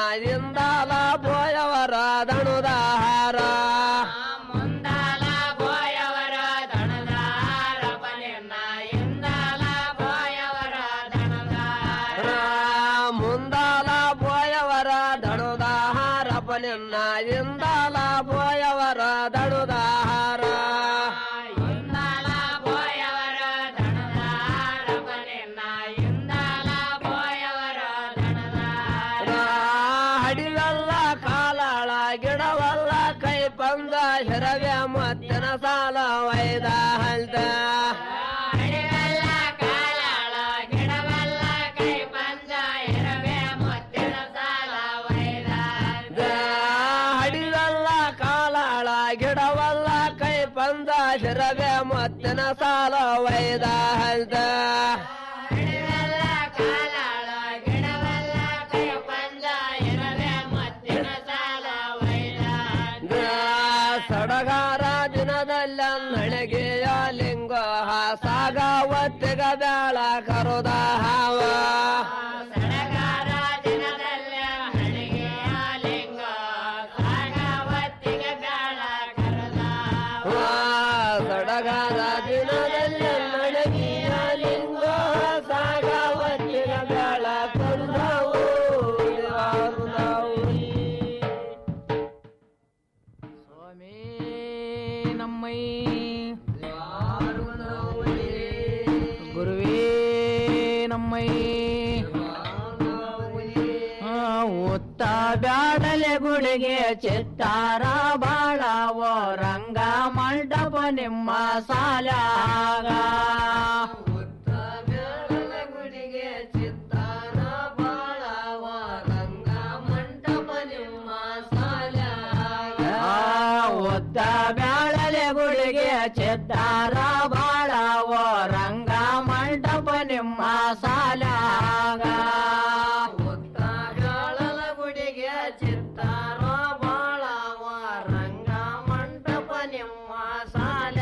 ಇಂದಾಲ ಬೋಯವರ ದಣುದಾರ ಮುಂದಾಲ ಬೋಯವರ ದಣದಾರಪನೆನ್ನ ಇಂದಾಲ ಬೋಯವರ ದಣದಾರ ಮುಂದಾಲ ಬೋಯವರ ದಣುದಾರಪನೆನ್ನ ಇಂದಾಲ ಬೋಯವರ ದಣುದಾರ ಇಂದಾಲ ಬೋಯವರ ದಣದಾರಪನೆನ್ನ ಇಂದಾಲ ಬೋಯವರ ದಣದಾರ ಹಡಿವೆಲ್ಲ ಕಾಲಾಳ ಗಿಡವಲ್ಲ ಕೈ ಪಂದ ಹಿರವೆ ಮತ್ತಿನ ಸಾಲ ವೈದ ಹಲ್ದ ಹಡಿವೆಲ್ಲ ಕಾಲಾಳ ಗಿಡವಲ್ಲ ಕೈ ಪಂಜ ಇರವೆ ಮುತ್ತಿನ ಸಾಲ ವೈದ ಹಡಿವೆಲ್ಲ ಕಾಲಾಳ ಗಿಡವಲ್ಲ ಕೈ ಪಂದ ಹಿರವೆ ಮತ್ತಿನ ಸಾಲ ವೈದ ಹಲ್ದ ಹಡಿವೆಲ್ಲ ಕಾಲಾಳ ಗಿಡವಲ್ಲ ಕೈ ಪಂಜ ಇರವೆ ಮುತ್ತಿನ ಸಾಲ ವೈದ ಸಡಗಾರ ದಿನದಲ್ಲ ನಳಗೆಯ ಲಿಂಗ ಸಾಗಾವತ್ತಿಗ ಬೇಳ ಕರುದ ಹಾವ ಸಡಗಾರ ದಿನದಲ್ಲೇ ಹಳಿಗೆಯ ಲಿಂಗ ಸಾಗಾವತ್ತಿಗೆ ಬೇಳ ಕರೆದ ಸಡಗಾರ ದಿನದಲ್ಲ ನಳಗೆಯ ಲಿಂಗ ಸಾಗಾವತ್ತಿಗ ಬೇಳ ಕರುದಾವು நம்மை ಗುರುವೇ ನಮ್ಮೈ ಒತ್ತ ಬ್ಯಾಡಲೆ ಗುಡಿಗೆ ಚಿತ್ತಾರ ಬಾಳವ ರಂಗ ಮಂಟಪ ನಿಮ್ಮ ಸಾಲಾಗ ಗುಡಿಗೆ ಚಿತ್ತಾರ ಬಾಳವ ರಂಗ ಮಂಟಪ ನಿಮ್ಮ ಒತ್ತ ಬ್ಯಾಡಲೆ ಗುಡಿಗೆ ಚಿತ್ತಾರ ಬಾಳವ ರಂಗ ಮಂಟಪ ನಿಮ್ಮ ಸಾಲಾಗ ಗಾಳಲ ಗುಡಿಗೆ ಚಿತ್ತಾರ ಬಾಳವ ರಂಗ ಮಂಟಪ ನಿಮ್ಮ ಸಾಲ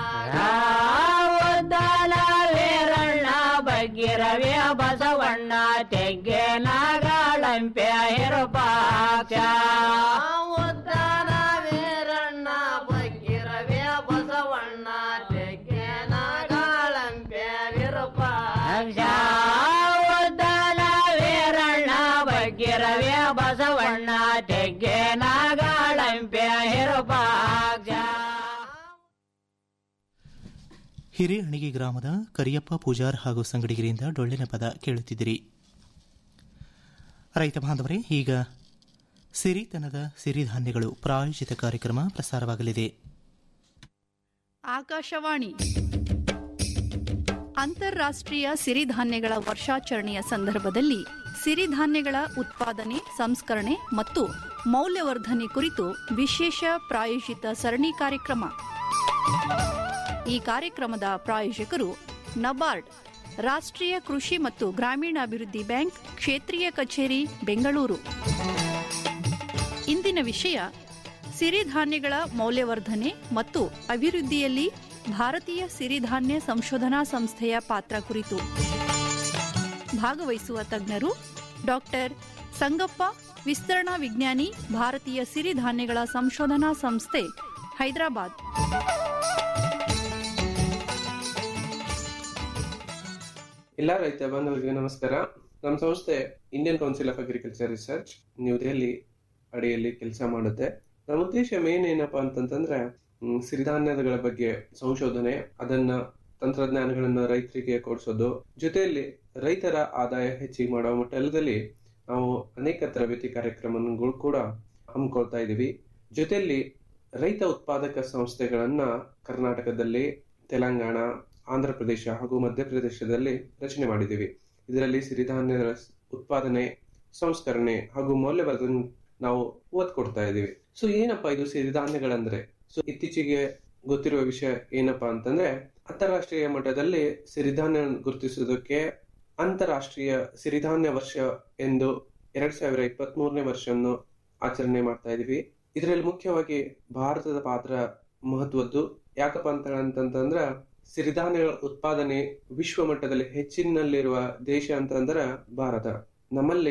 ಒದ್ದಾಲ ವೀರಣ್ಣ ಬಗ್ಗಿರವೆ ಬಸವಣ್ಣ ತೆಗ್ಗೆ ನಾಗಾಳಂಪೆ ಹಿರುಪಾಕ್ಷ ಉದ್ದಾನ ವೀರಣ್ಣ ಬಗ್ಗಿರವೆ ಬಸವಣ್ಣ ತೆಗೆ ನಾಗಾಳಂಪೆ ವಿರೂಪಾಕ್ಷ ಒದ್ದಾಲ ವೀರಣ್ಣ ಬಗ್ಗಿರವೆ ಬಸವಣ್ಣ ತೆಗ್ಗೆ ನಾಗಾಳಂಪೆ ಹಿರುಪಾಕ್ಷ ಹಿರೇಹಣಿಗೆ ಗ್ರಾಮದ ಕರಿಯಪ್ಪ ಪೂಜಾರ್ ಹಾಗೂ ಸಂಗಡಿಗರಿಂದ ಡೊಳ್ಳಿನ ಪದ ಕೇಳುತ್ತಿದ್ದಿರಿ ರೈತ ಬಾಂಧವರೇ ಈಗ ಸಿರಿತನದ ಸಿರಿಧಾನ್ಯಗಳು ಪ್ರಾಯೋಜಿತ ಕಾರ್ಯಕ್ರಮ ಪ್ರಸಾರವಾಗಲಿದೆ ಆಕಾಶವಾಣಿ ಅಂತಾರಾಷ್ಟ್ರೀಯ ಸಿರಿಧಾನ್ಯಗಳ ವರ್ಷಾಚರಣೆಯ ಸಂದರ್ಭದಲ್ಲಿ ಸಿರಿಧಾನ್ಯಗಳ ಉತ್ಪಾದನೆ ಸಂಸ್ಕರಣೆ ಮತ್ತು ಮೌಲ್ಯವರ್ಧನೆ ಕುರಿತು ವಿಶೇಷ ಪ್ರಾಯೋಜಿತ ಸರಣಿ ಕಾರ್ಯಕ್ರಮ ಈ ಕಾರ್ಯಕ್ರಮದ ಪ್ರಾಯೋಜಕರು ನಬಾರ್ಡ್ ರಾಷ್ಟ್ರೀಯ ಕೃಷಿ ಮತ್ತು ಗ್ರಾಮೀಣಾಭಿವೃದ್ಧಿ ಬ್ಯಾಂಕ್ ಕ್ಷೇತ್ರೀಯ ಕಚೇರಿ ಬೆಂಗಳೂರು ಇಂದಿನ ವಿಷಯ ಸಿರಿಧಾನ್ಯಗಳ ಮೌಲ್ಯವರ್ಧನೆ ಮತ್ತು ಅಭಿವೃದ್ಧಿಯಲ್ಲಿ ಭಾರತೀಯ ಸಿರಿಧಾನ್ಯ ಸಂಶೋಧನಾ ಸಂಸ್ಥೆಯ ಪಾತ್ರ ಕುರಿತು ಭಾಗವಹಿಸುವ ತಜ್ಞರು ಡಾಕ್ಟರ್ ಸಂಗಪ್ಪ ವಿಸ್ತರಣಾ ವಿಜ್ಞಾನಿ ಭಾರತೀಯ ಸಿರಿಧಾನ್ಯಗಳ ಸಂಶೋಧನಾ ಸಂಸ್ಥೆ ಹೈದರಾಬಾದ್ ಎಲ್ಲ ರೈತ ಬಾಂಧವರಿಗೆ ನಮಸ್ಕಾರ ನಮ್ಮ ಸಂಸ್ಥೆ Indian Council of Agriculture Research New Delhi ಅಡಿಯಲ್ಲಿ ಕೆಲಸ ಮಾಡುತ್ತೆ ನಮ್ಮ ಉದ್ದೇಶ ಮೇನ್ ಏನಪ್ಪಾ ಅಂತಂತಂದ್ರೆ ಹ್ಮ್, ಸಿರಿಧಾನ್ಯಗಳ ಬಗ್ಗೆ ಸಂಶೋಧನೆ ಅದನ್ನ ತಂತ್ರಜ್ಞಾನಗಳನ್ನ ರೈತರಿಗೆ ಕೊಡಿಸೋದು ಜೊತೆಯಲ್ಲಿ ರೈತರ ಆದಾಯ ಹೆಚ್ಚಿಗೆ ಮಾಡೋ ಮಟ್ಟದಲ್ಲಿ ನಾವು ಅನೇಕ ತರಬೇತಿ ಕಾರ್ಯಕ್ರಮಗಳು ಕೂಡ ಹಮ್ಮಿಕೊಳ್ತಾ ಇದ್ದೀವಿ ಜೊತೆಯಲ್ಲಿ ರೈತ ಉತ್ಪಾದಕ ಸಂಸ್ಥೆಗಳನ್ನ ಕರ್ನಾಟಕದಲ್ಲಿ ತೆಲಂಗಾಣ ಆಂಧ್ರ ಪ್ರದೇಶ ಹಾಗೂ ಮಧ್ಯಪ್ರದೇಶದಲ್ಲಿ ರಚನೆ ಮಾಡಿದ್ದೀವಿ ಇದರಲ್ಲಿ ಸಿರಿಧಾನ್ಯದ ಉತ್ಪಾದನೆ ಸಂಸ್ಕರಣೆ ಹಾಗೂ ಮೌಲ್ಯವರ್ಧನೆ ನಾವು ಒತ್ತು ಕೊಡ್ತಾ ಇದ್ದೀವಿ ಸೊ ಏನಪ್ಪಾ ಇದು ಸಿರಿಧಾನ್ಯಗಳಂದ್ರೆ ಸೊ ಇತ್ತೀಚೆಗೆ ಗೊತ್ತಿರುವ ವಿಷಯ ಏನಪ್ಪಾ ಅಂತಂದ್ರೆ ಅಂತಾರಾಷ್ಟ್ರೀಯ ಮಟ್ಟದಲ್ಲಿ ಸಿರಿಧಾನ್ಯ ಗುರುತಿಸುವುದಕ್ಕೆ ಅಂತಾರಾಷ್ಟ್ರೀಯ ಸಿರಿಧಾನ್ಯ ವರ್ಷ ಎಂದು ಎರಡ್ ಸಾವಿರ ಇಪ್ಪತ್ತ್ ಮೂರನೇ ವರ್ಷವನ್ನು ಆಚರಣೆ ಮಾಡ್ತಾ ಇದೀವಿ ಇದರಲ್ಲಿ ಮುಖ್ಯವಾಗಿ ಭಾರತದ ಪಾತ್ರ ಮಹತ್ವದ್ದು ಯಾಕಪ್ಪ ಅಂತ ಅಂತಂದ್ರ ಸಿರಿಧಾನ್ಯಗಳ ಉತ್ಪಾದನೆ ವಿಶ್ವ ಮಟ್ಟದಲ್ಲಿ ಹೆಚ್ಚಿನಲ್ಲಿರುವ ದೇಶ ಅಂತಂದ್ರ ಭಾರತ ನಮ್ಮಲ್ಲಿ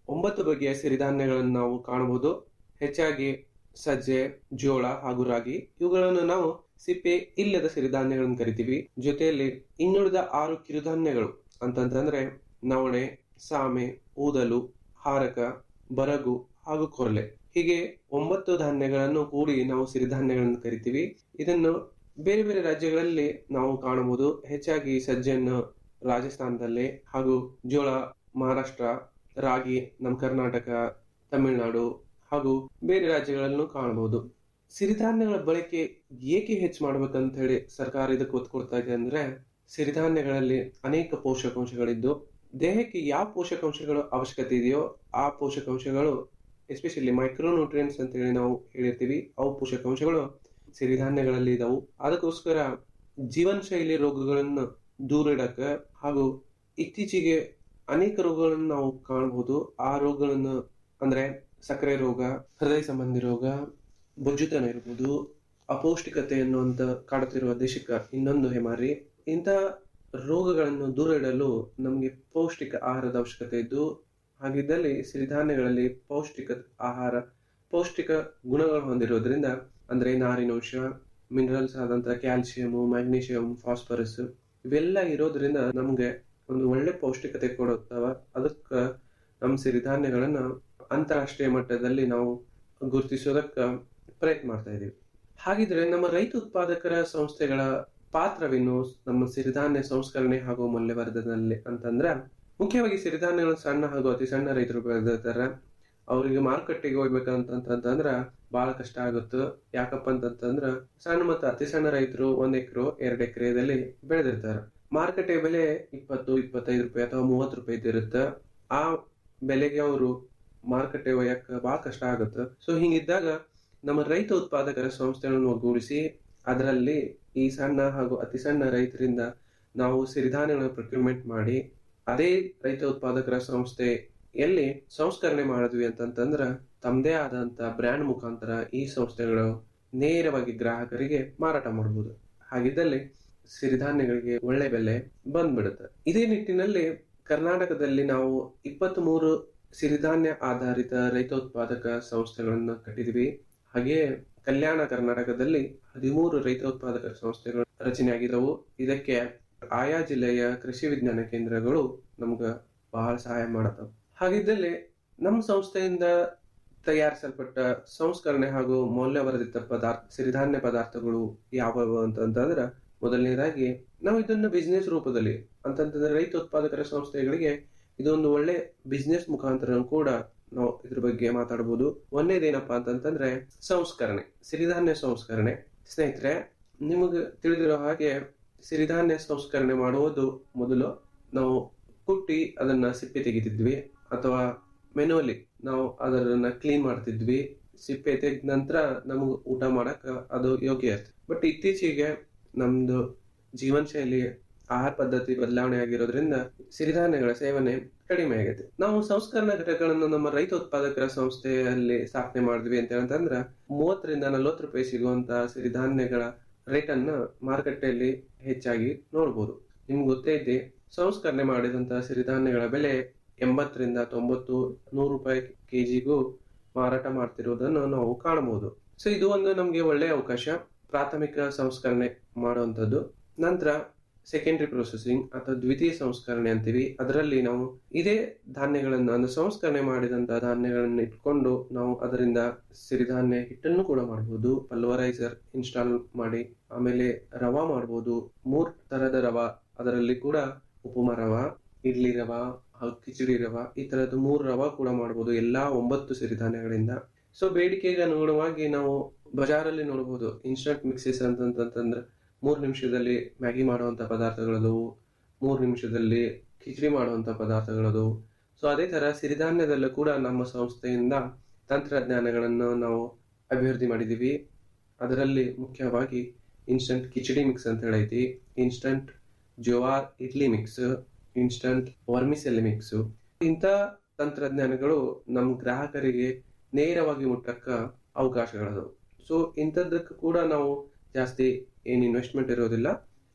ಒಂಬತ್ತು ಬಗೆಯ ಸಿರಿಧಾನ್ಯಗಳನ್ನು ನಾವು ಕಾಣಬಹುದು ಹೆಚ್ಚಾಗಿ ಸಜ್ಜೆ ಜೋಳ ಹಾಗೂ ರಾಗಿ ಇವುಗಳನ್ನು ನಾವು ಸಿಪ್ಪೆ ಇಲ್ಲದ ಸಿರಿಧಾನ್ಯಗಳನ್ನು ಕರಿತೀವಿ ಜೊತೆಯಲ್ಲಿ ಇನ್ನುಳಿದ ಆರು ಕಿರುಧಾನ್ಯಗಳು ಅಂತಂತಂದ್ರೆ ನವಣೆ ಸಾಮೆ ಊದಲು ಹಾರಕ ಬರಗು ಹಾಗೂ ಕೊರಲೆ ಹೀಗೆ ಒಂಬತ್ತು ಧಾನ್ಯಗಳನ್ನು ಕೂಡಿ ನಾವು ಸಿರಿಧಾನ್ಯಗಳನ್ನು ಕರಿತೀವಿ ಇದನ್ನು ಬೇರೆ ಬೇರೆ ರಾಜ್ಯಗಳಲ್ಲಿ ನಾವು ಕಾಣಬಹುದು ಹೆಚ್ಚಾಗಿ ಸಜ್ಜೆಯನ್ನು ರಾಜಸ್ಥಾನದಲ್ಲಿ ಹಾಗೂ ಜೋಳ ಮಹಾರಾಷ್ಟ್ರ ರಾಗಿ ನಮ್ಮ ಕರ್ನಾಟಕ ತಮಿಳುನಾಡು ಹಾಗೂ ಬೇರೆ ರಾಜ್ಯಗಳಲ್ಲೂ ಕಾಣಬಹುದು ಸಿರಿಧಾನ್ಯಗಳ ಬಳಕೆ ಏಕೆ ಹೆಚ್ಚು ಮಾಡ್ಬೇಕಂತ ಹೇಳಿ ಸರ್ಕಾರ ಇದಕ್ಕೆ ಒತ್ತು ಕೊಡ್ತಾ ಇದೆ ಅಂದ್ರೆ ಸಿರಿಧಾನ್ಯಗಳಲ್ಲಿ ಅನೇಕ ಪೋಷಕಾಂಶಗಳಿದ್ದು ದೇಹಕ್ಕೆ ಯಾವ ಪೋಷಕಾಂಶಗಳು ಅವಶ್ಯಕತೆ ಇದೆಯೋ ಆ ಪೋಷಕಾಂಶಗಳು ಎಸ್ಪೆಷಲಿ ಮೈಕ್ರೋನ್ಯೂಟ್ರಿಯನ್ಸ್ ಅಂತ ಹೇಳಿ ನಾವು ಹೇಳಿರ್ತೀವಿ ಅವು ಪೋಷಕಾಂಶಗಳು ಸಿರಿಧಾನ್ಯಗಳಲ್ಲಿ ಇದಾವು ಅದಕ್ಕೋಸ್ಕರ ಜೀವನ ಶೈಲಿ ರೋಗಗಳನ್ನು ದೂರ ಇಡಕ ಹಾಗೂ ಇತ್ತೀಚೆಗೆ ಅನೇಕ ರೋಗಗಳನ್ನು ನಾವು ಕಾಣಬಹುದು ಆ ರೋಗಗಳನ್ನು ಅಂದ್ರೆ ಸಕ್ಕರೆ ರೋಗ ಹೃದಯ ಸಂಬಂಧಿ ರೋಗ ಬೊಜ್ಜುತನ ಇರ್ಬೋದು ಅಪೌಷ್ಟಿಕತೆ ಎನ್ನುವಂತ ಕಾಡುತ್ತಿರುವ ದೇಶಕ್ಕ ಇನ್ನೊಂದು ಹೆಮಾರಿ ಇಂಥ ರೋಗಗಳನ್ನು ದೂರ ಇಡಲು ನಮಗೆ ಪೌಷ್ಟಿಕ ಆಹಾರದ ಅವಶ್ಯಕತೆ ಇದ್ದು ಹಾಗಿದ್ದಲ್ಲಿ ಸಿರಿಧಾನ್ಯಗಳಲ್ಲಿ ಪೌಷ್ಟಿಕ ಆಹಾರ ಪೌಷ್ಟಿಕ ಗುಣಗಳು ಹೊಂದಿರೋದ್ರಿಂದ ಅಂದ್ರೆ ನಾರಿನಂಶ ಮಿನರಲ್ಸ್ ಆದಂತ ಕ್ಯಾಲ್ಸಿಯಂ ಮ್ಯಾಗ್ನೀಷಿಯಂ ಫಾಸ್ಫರಸ್ ಇವೆಲ್ಲ ಇರೋದ್ರಿಂದ ನಮ್ಗೆ ಒಂದು ಒಳ್ಳೆ ಪೌಷ್ಟಿಕತೆ ಕೊಡುತ್ತವ ಅದಕ್ಕ ನಮ್ಮ ಸಿರಿಧಾನ್ಯಗಳನ್ನ ಅಂತಾರಾಷ್ಟ್ರೀಯ ಮಟ್ಟದಲ್ಲಿ ನಾವು ಗುರುತಿಸೋದಕ್ಕ ಪ್ರಯತ್ನ ಮಾಡ್ತಾ ಇದೀವಿ ಹಾಗಿದ್ರೆ ನಮ್ಮ ರೈತ ಉತ್ಪಾದಕರ ಸಂಸ್ಥೆಗಳ ಪಾತ್ರವೇನು ನಮ್ಮ ಸಿರಿಧಾನ್ಯ ಸಂಸ್ಕರಣೆ ಹಾಗೂ ಮೌಲ್ಯವರ್ಧನೆಯಲ್ಲಿ ಅಂತಂದ್ರ ಮುಖ್ಯವಾಗಿ ಸಿರಿಧಾನ್ಯಗಳು ಸಣ್ಣ ಹಾಗೂ ಅತಿ ಸಣ್ಣ ರೈತರು ಬೆಳೆದಿರ್ತಾರ ಅವರಿಗೆ ಮಾರುಕಟ್ಟೆಗೆ ಹೋಗ್ಬೇಕಂತಂತಂದ್ರ ಬಹಳ ಕಷ್ಟ ಆಗುತ್ತೆ ಯಾಕಪ್ಪ ಅಂತಂತಂದ್ರ ಸಣ್ಣ ಮತ್ತು ಅತಿ ಸಣ್ಣ ರೈತರು ಒಂದ್ ಎಕರೆ ಎರಡ್ ಎಕರೆದಲ್ಲಿ ಬೆಳೆದಿರ್ತಾರ ಮಾರುಕಟ್ಟೆ ಬೆಲೆ ಇಪ್ಪತ್ತು ಇಪ್ಪತ್ತೈದು ರೂಪಾಯಿ ಅಥವಾ ಮೂವತ್ತು ರೂಪಾಯಿ ಇರುತ್ತೆ ಆ ಬೆಲೆಗೆ ಅವರು ಮಾರುಕಟ್ಟೆ ಒಯ್ಯಕ್ ಬಹಳ ಕಷ್ಟ ಆಗುತ್ತೆ ಸೊ ಹಿಂಗಿದ್ದಾಗ ನಮ್ಮ ರೈತ ಉತ್ಪಾದಕರ ಸಂಸ್ಥೆಗಳನ್ನು ಒಗ್ಗೂಡಿಸಿ ಅದರಲ್ಲಿ ಈ ಸಣ್ಣ ಹಾಗೂ ಅತಿ ಸಣ್ಣ ರೈತರಿಂದ ನಾವು ಸಿರಿಧಾನ್ಯಗಳನ್ನು ಪ್ರೊಕ್ಯೂರ್ಮೆಂಟ್ ಮಾಡಿ ಅದೇ ರೈತ ಉತ್ಪಾದಕರ ಸಂಸ್ಥೆಯಲ್ಲಿ ಸಂಸ್ಕರಣೆ ಮಾಡಿದ್ವಿ ಅಂತಂತಂದ್ರ ತಮ್ಮದೇ ಆದಂತ ಬ್ರ್ಯಾಂಡ್ ಮುಖಾಂತರ ಈ ಸಂಸ್ಥೆಗಳು ನೇರವಾಗಿ ಗ್ರಾಹಕರಿಗೆ ಮಾರಾಟ ಮಾಡಬಹುದು ಹಾಗಿದ್ದಲ್ಲಿ ಸಿರಿಧಾನ್ಯಗಳಿಗೆ ಒಳ್ಳೆ ಬೆಲೆ ಬಂದ್ಬಿಡುತ್ತೆ ಇದೇ ನಿಟ್ಟಿನಲ್ಲಿ ಕರ್ನಾಟಕದಲ್ಲಿ ನಾವು ಇಪ್ಪತ್ತ್ ಮೂರು ಸಿರಿಧಾನ್ಯ ಆಧಾರಿತ ರೈತೋತ್ಪಾದಕ ಸಂಸ್ಥೆಗಳನ್ನ ಕಟ್ಟಿದ್ವಿ ಹಾಗೆಯೇ ಕಲ್ಯಾಣ ಕರ್ನಾಟಕದಲ್ಲಿ ಹದಿಮೂರು ರೈತೋತ್ಪಾದಕ ಸಂಸ್ಥೆಗಳು ರಚನೆ ಆಗಿದವು ಇದಕ್ಕೆ ಆಯಾ ಜಿಲ್ಲೆಯ ಕೃಷಿ ವಿಜ್ಞಾನ ಕೇಂದ್ರಗಳು ನಮ್ಗ ಬಹಳ ಸಹಾಯ ಮಾಡತ್ತವ ಹಾಗಿದ್ದಲ್ಲಿ ನಮ್ಮ ಸಂಸ್ಥೆಯಿಂದ ತಯಾರಿಸಲ್ಪಟ್ಟ ಸಂಸ್ಕರಣೆ ಹಾಗೂ ಮೌಲ್ಯವರ್ಧಿತ ಪದಾರ್ಥ ಸಿರಿಧಾನ್ಯ ಪದಾರ್ಥಗಳು ಯಾವುವು ಅಂತಂತಂದ್ರ ಮೊದಲನೇದಾಗಿ ನಾವು ಇದನ್ನ ಬಿಸ್ನೆಸ್ ರೂಪದಲ್ಲಿ ಅಂತಂತಂದ್ರೆ ರೈತ ಉತ್ಪಾದಕರ ಸಂಸ್ಥೆಗಳಿಗೆ ಇದೊಂದು ಒಳ್ಳೆ ಬಿಸ್ನೆಸ್ ಮುಖಾಂತರ ಕೂಡ ನಾವು ಇದ್ರ ಬಗ್ಗೆ ಮಾತಾಡಬಹುದು ಒಂದೇದೇನಪ್ಪಾ ಅಂತಂತಂದ್ರೆ ಸಂಸ್ಕರಣೆ ಸಿರಿಧಾನ್ಯ ಸಂಸ್ಕರಣೆ ಸ್ನೇಹಿತರೆ ನಿಮಗೆ ತಿಳಿದಿರೋ ಹಾಗೆ ಸಿರಿಧಾನ್ಯ ಸಂಸ್ಕರಣೆ ಮಾಡುವುದು ಮೊದಲು ನಾವು ಕುಟ್ಟಿ ಅದನ್ನ ಸಿಪ್ಪೆ ತೆಗಿತಿದ್ವಿ ಅಥವಾ ಮೆನುವಲಿ ನಾವು ಅದನ್ನ ಕ್ಲೀನ್ ಮಾಡ್ತಿದ್ವಿ ಸಿಪ್ಪೆ ತೆಗೆದ ನಂತರ ನಮಗೆ ಊಟ ಮಾಡಕ್ ಅದು ಯೋಗ್ಯ ಇರ್ತದೆ ಬಟ್ ಇತ್ತೀಚೆಗೆ ನಮ್ದು ಜೀವನ ಶೈಲಿ ಆಹಾರ ಪದ್ಧತಿ ಬದಲಾವಣೆ ಆಗಿರೋದ್ರಿಂದ ಸಿರಿಧಾನ್ಯಗಳ ಸೇವನೆ ಕಡಿಮೆ ಆಗೈತೆ ನಾವು ಸಂಸ್ಕರಣಾ ಘಟಕಗಳನ್ನು ನಮ್ಮ ರೈತ ಉತ್ಪಾದಕರ ಸಂಸ್ಥೆಯಲ್ಲಿ ಸ್ಥಾಪನೆ ಮಾಡಿದ್ವಿ ಅಂತ ಅಂತಂದ್ರ ಮೂವತ್ತರಿಂದ ನಲವತ್ತು ರೂಪಾಯಿ ಸಿಗುವಂತ ಸಿರಿಧಾನ್ಯಗಳ ರೇಟ್ ಅನ್ನ ಮಾರುಕಟ್ಟೆಯಲ್ಲಿ ಹೆಚ್ಚಾಗಿ ನೋಡಬಹುದು ನಿಮ್ಗೆ ಗೊತ್ತೇ ಇದೆ ಸಂಸ್ಕರಣೆ ಮಾಡಿದಂತಹ ಸಿರಿಧಾನ್ಯಗಳ ಬೆಲೆ ಎಂಬತ್ತರಿಂದ ತೊಂಬತ್ತು ನೂರು ರೂಪಾಯಿ ಕೆಜಿಗೂ ಮಾರಾಟ ಮಾಡ್ತಿರೋದನ್ನು ನಾವು ಕಾಣಬಹುದು ಸೊ ಇದು ಒಂದು ನಮ್ಗೆ ಒಳ್ಳೆಯ ಅವಕಾಶ ಪ್ರಾಥಮಿಕ ಸಂಸ್ಕರಣೆ ಮಾಡುವಂತದ್ದು ನಂತರ ಸೆಕೆಂಡರಿ ಪ್ರೊಸೆಸಿಂಗ್ ಅಥವಾ ದ್ವಿತೀಯ ಸಂಸ್ಕರಣೆ ಅಂತೀವಿ ಅದರಲ್ಲಿ ನಾವು ಇದೇ ಧಾನ್ಯಗಳನ್ನು ಅಂದ್ರೆ ಸಂಸ್ಕರಣೆ ಮಾಡಿದಂತಹ ಧಾನ್ಯಗಳನ್ನು ಇಟ್ಕೊಂಡು ನಾವು ಅದರಿಂದ ಸಿರಿಧಾನ್ಯ ಹಿಟ್ಟನ್ನು ಕೂಡ ಮಾಡಬಹುದು ಪಲ್ವರೈಸರ್ ಇನ್ಸ್ಟಾಲ್ ಮಾಡಿ ಆಮೇಲೆ ರವಾ ಮಾಡಬಹುದು ಮೂರ್ ತರದ ರವಾ ಅದರಲ್ಲಿ ಕೂಡ ಉಪುಮ ರವಾ ಇಡ್ಲಿ ರವಾ ಹಾಗೂ ಕಿಚಡಿ ರವಾ ಈ ತರದ ಮೂರು ರವಾ ಕೂಡ ಮಾಡಬಹುದು ಎಲ್ಲಾ ಒಂಬತ್ತು ಸಿರಿಧಾನ್ಯಗಳಿಂದ ಸೊ ಬೇಡಿಕೆಗೆ ಅನುಗುಣವಾಗಿ ನಾವು ಬಜಾರಲ್ಲಿ ನೋಡಬಹುದು ಇನ್ಸ್ಟಂಟ್ ಮಿಕ್ಸಸ್ ಅಂತಂತಂದ್ರೆ ಮೂರು ನಿಮಿಷದಲ್ಲಿ ಮ್ಯಾಗಿ ಮಾಡುವಂತ ಪದಾರ್ಥಗಳದವು ಮೂರು ನಿಮಿಷದಲ್ಲಿ ಕಿಚಡಿ ಮಾಡುವಂತ ಪದಾರ್ಥಗಳದವು ಸೊ ಅದೇ ತರ ಸಿರಿಧಾನ್ಯದಲ್ಲೂ ಕೂಡ ನಮ್ಮ ಸಂಸ್ಥೆಯಿಂದ ತಂತ್ರಜ್ಞಾನಗಳನ್ನು ನಾವು ಅಭಿವೃದ್ಧಿ ಮಾಡಿದೀವಿ ಅದರಲ್ಲಿ ಮುಖ್ಯವಾಗಿ ಇನ್ಸ್ಟಂಟ್ ಕಿಚಡಿ ಮಿಕ್ಸ್ ಅಂತ ಹೇಳೈತಿ instant jowar idli mix instant vermicelli mix ಇಂಥ ತಂತ್ರಜ್ಞಾನಗಳು ನಮ್ಮ ಗ್ರಾಹಕರಿಗೆ ನೇರವಾಗಿ ಮುಟ್ಟಕ್ಕ ಅವಕಾಶಗಳದವು ಸೊ ಇಂಥದ್ದಕ್ಕೆ ಕೂಡ ನಾವು ಜಾಸ್ತಿ ಏನ್ ಇನ್ವೆಸ್ಟ್ಮೆಂಟ್ ಇರೋದಿಲ್ಲ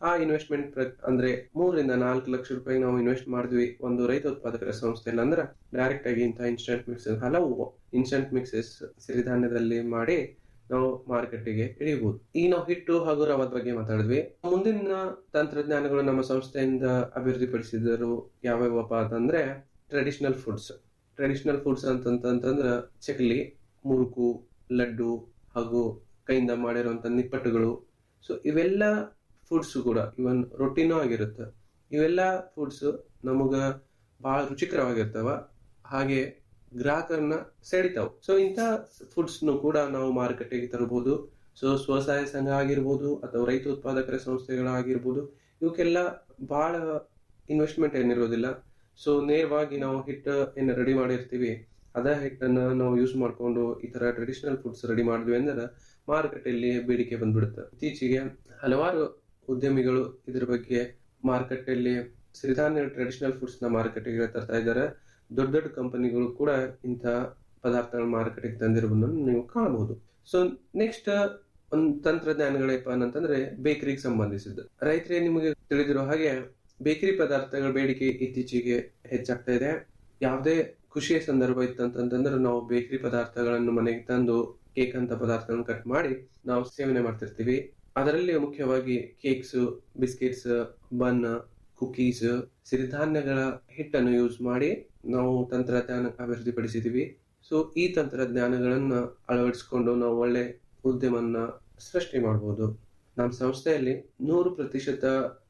ಆ ಇನ್ವೆಸ್ಟ್ಮೆಂಟ್ ಅಂದ್ರೆ ಮೂರರಿಂದ ನಾಲ್ಕು ಲಕ್ಷ ರೂಪಾಯಿ ನಾವು ಇನ್ವೆಸ್ಟ್ ಮಾಡಿದ್ವಿ ಒಂದು ರೈತ ಉತ್ಪಾದಕರ ಸಂಸ್ಥೆಯಲ್ಲಿ ಅಂದ್ರೆ ಡೈರೆಕ್ಟ್ ಆಗಿ ಇಂಥ ಇನ್ಸ್ಟಂಟ್ ಮಿಕ್ಸಸ್ ಹಲವು ಇನ್ಸ್ಟಂಟ್ ಮಿಕ್ಸಸ್ ಸಿರಿಧಾನ್ಯದಲ್ಲಿ ಮಾಡಿ ನಾವು ಮಾರುಕಟ್ಟೆಗೆ ಇಳಿಬಹುದು ಈಗ ನಾವು ಹಿಟ್ಟು ಹಾಗೂ ರವದ ಬಗ್ಗೆ ಮಾತಾಡಿದ್ವಿ ಮುಂದಿನ ತಂತ್ರಜ್ಞಾನಗಳು ನಮ್ಮ ಸಂಸ್ಥೆಯಿಂದ ಅಭಿವೃದ್ಧಿಪಡಿಸಿದರು ಯಾವ್ಯಾವಪ್ಪ ಅಂತಂದ್ರೆ ಟ್ರೆಡಿಷನಲ್ ಫುಡ್ಸ್ ಟ್ರೆಡಿಷನಲ್ ಫುಡ್ಸ್ ಅಂತಂತಂದ್ರ ಚಕ್ಲಿ ಮುರುಕು ಲಡ್ಡು ಹಾಗೂ ಕೈಯಿಂದ ಮಾಡಿರುವಂತ ನಿಪ್ಪಟ್ಟುಗಳು ಸೊ ಇವೆಲ್ಲ ಫುಡ್ಸ್ ಕೂಡ ಇವನ್ ರೊಟ್ಟಿನೂ ಆಗಿರುತ್ತೆ ಇವೆಲ್ಲ ಫುಡ್ಸ್ ನಮಗ ಬಹಳ ರುಚಿಕರವಾಗಿರ್ತಾವ ಹಾಗೆ ಗ್ರಾಹಕರನ್ನ ಸೆಳಿತಾವ್ ಸೊ ಇಂಥ ಫುಡ್ಸ್ ಕೂಡ ನಾವು ಮಾರುಕಟ್ಟೆಗೆ ತರಬಹುದು ಸೊ ಸ್ವಸಹಾಯ ಸಂಘ ಆಗಿರ್ಬೋದು ಅಥವಾ ರೈತ ಉತ್ಪಾದಕರ ಸಂಸ್ಥೆಗಳಾಗಿರ್ಬೋದು ಇವಕ್ಕೆಲ್ಲ ಬಹಳ ಇನ್ವೆಸ್ಟ್ಮೆಂಟ್ ಏನಿರೋದಿಲ್ಲ ಸೊ ನೇರವಾಗಿ ನಾವು ಹಿಟ್ಟು ಏನು ರೆಡಿ ಮಾಡಿರ್ತೀವಿ ಅದ ಹಿಟ್ಟನ್ನ ನಾವು ಯೂಸ್ ಮಾಡ್ಕೊಂಡು ಈ ತರ ಟ್ರೆಡಿಷನಲ್ ಫುಡ್ಸ್ ರೆಡಿ ಮಾಡಿದ್ವಿ ಅಂದ್ರೆ ಮಾರುಕಟ್ಟೆಯಲ್ಲಿ ಬೇಡಿಕೆ ಬಂದ್ಬಿಡುತ್ತೆ ಇತ್ತೀಚೆಗೆ ಹಲವಾರು ಉದ್ಯಮಿಗಳು ಇದ್ರ ಬಗ್ಗೆ ಮಾರುಕಟ್ಟೆಯಲ್ಲಿ ಸಿರಿಧಾನ್ಯ ಟ್ರೆಡಿಷನಲ್ ಫುಡ್ಸ್ ನ ಮಾರುಕಟ್ಟೆಗೆ ತರ್ತಾ ಇದ್ದಾರೆ ದೊಡ್ಡ ದೊಡ್ಡ ಕಂಪನಿಗಳು ಕೂಡ ಇಂಥ ಪದಾರ್ಥಗಳ ಮಾರುಕಟ್ಟೆಗೆ ತಂದಿರುವುದನ್ನು ನೀವು ಕಾಣಬಹುದು ಸೊ ನೆಕ್ಸ್ಟ್ ಒಂದು ತಂತ್ರಜ್ಞಾನಗಳೇಪ ಅಂತಂದ್ರೆ ಬೇಕರಿಗೆ ಸಂಬಂಧಿಸಿದ್ದು ರೈತರೇ ನಿಮಗೆ ತಿಳಿದಿರೋ ಹಾಗೆ ಬೇಕರಿ ಪದಾರ್ಥಗಳ ಬೇಡಿಕೆ ಇತ್ತೀಚೆಗೆ ಹೆಚ್ಚಾಗ್ತಾ ಇದೆ ಯಾವುದೇ ಖುಷಿಯ ಸಂದರ್ಭ ಇತ್ತಂತಂದ್ರೆ ನಾವು ಬೇಕರಿ ಪದಾರ್ಥಗಳನ್ನು ಮನೆಗೆ ತಂದು ಕೇಕ್ ಅಂತ ಪದಾರ್ಥಗಳನ್ನು ಕಟ್ ಮಾಡಿ ನಾವು ಸೇವನೆ ಮಾಡ್ತಿರ್ತೀವಿ ಅದರಲ್ಲಿ ಮುಖ್ಯವಾಗಿ ಕೇಕ್ಸ್ ಬಿಸ್ಕೆಟ್ಸ್ ಬನ್ ಕುಕೀಸ್ ಸಿರಿಧಾನ್ಯಗಳ ಹಿಟ್ಟನ್ನು ಯೂಸ್ ಮಾಡಿ ನಾವು ತಂತ್ರಜ್ಞಾನ ಅಭಿವೃದ್ಧಿಪಡಿಸಿದೀವಿ ಸೊ ಈ ತಂತ್ರಜ್ಞಾನಗಳನ್ನ ಅಳವಡಿಸಿಕೊಂಡು ನಾವು ಒಳ್ಳೆ ಉದ್ಯಮನ್ನ ಸೃಷ್ಟಿ ಮಾಡಬಹುದು ನಮ್ಮ ಸಂಸ್ಥೆಯಲ್ಲಿ ನೂರು ಪ್ರತಿಶತ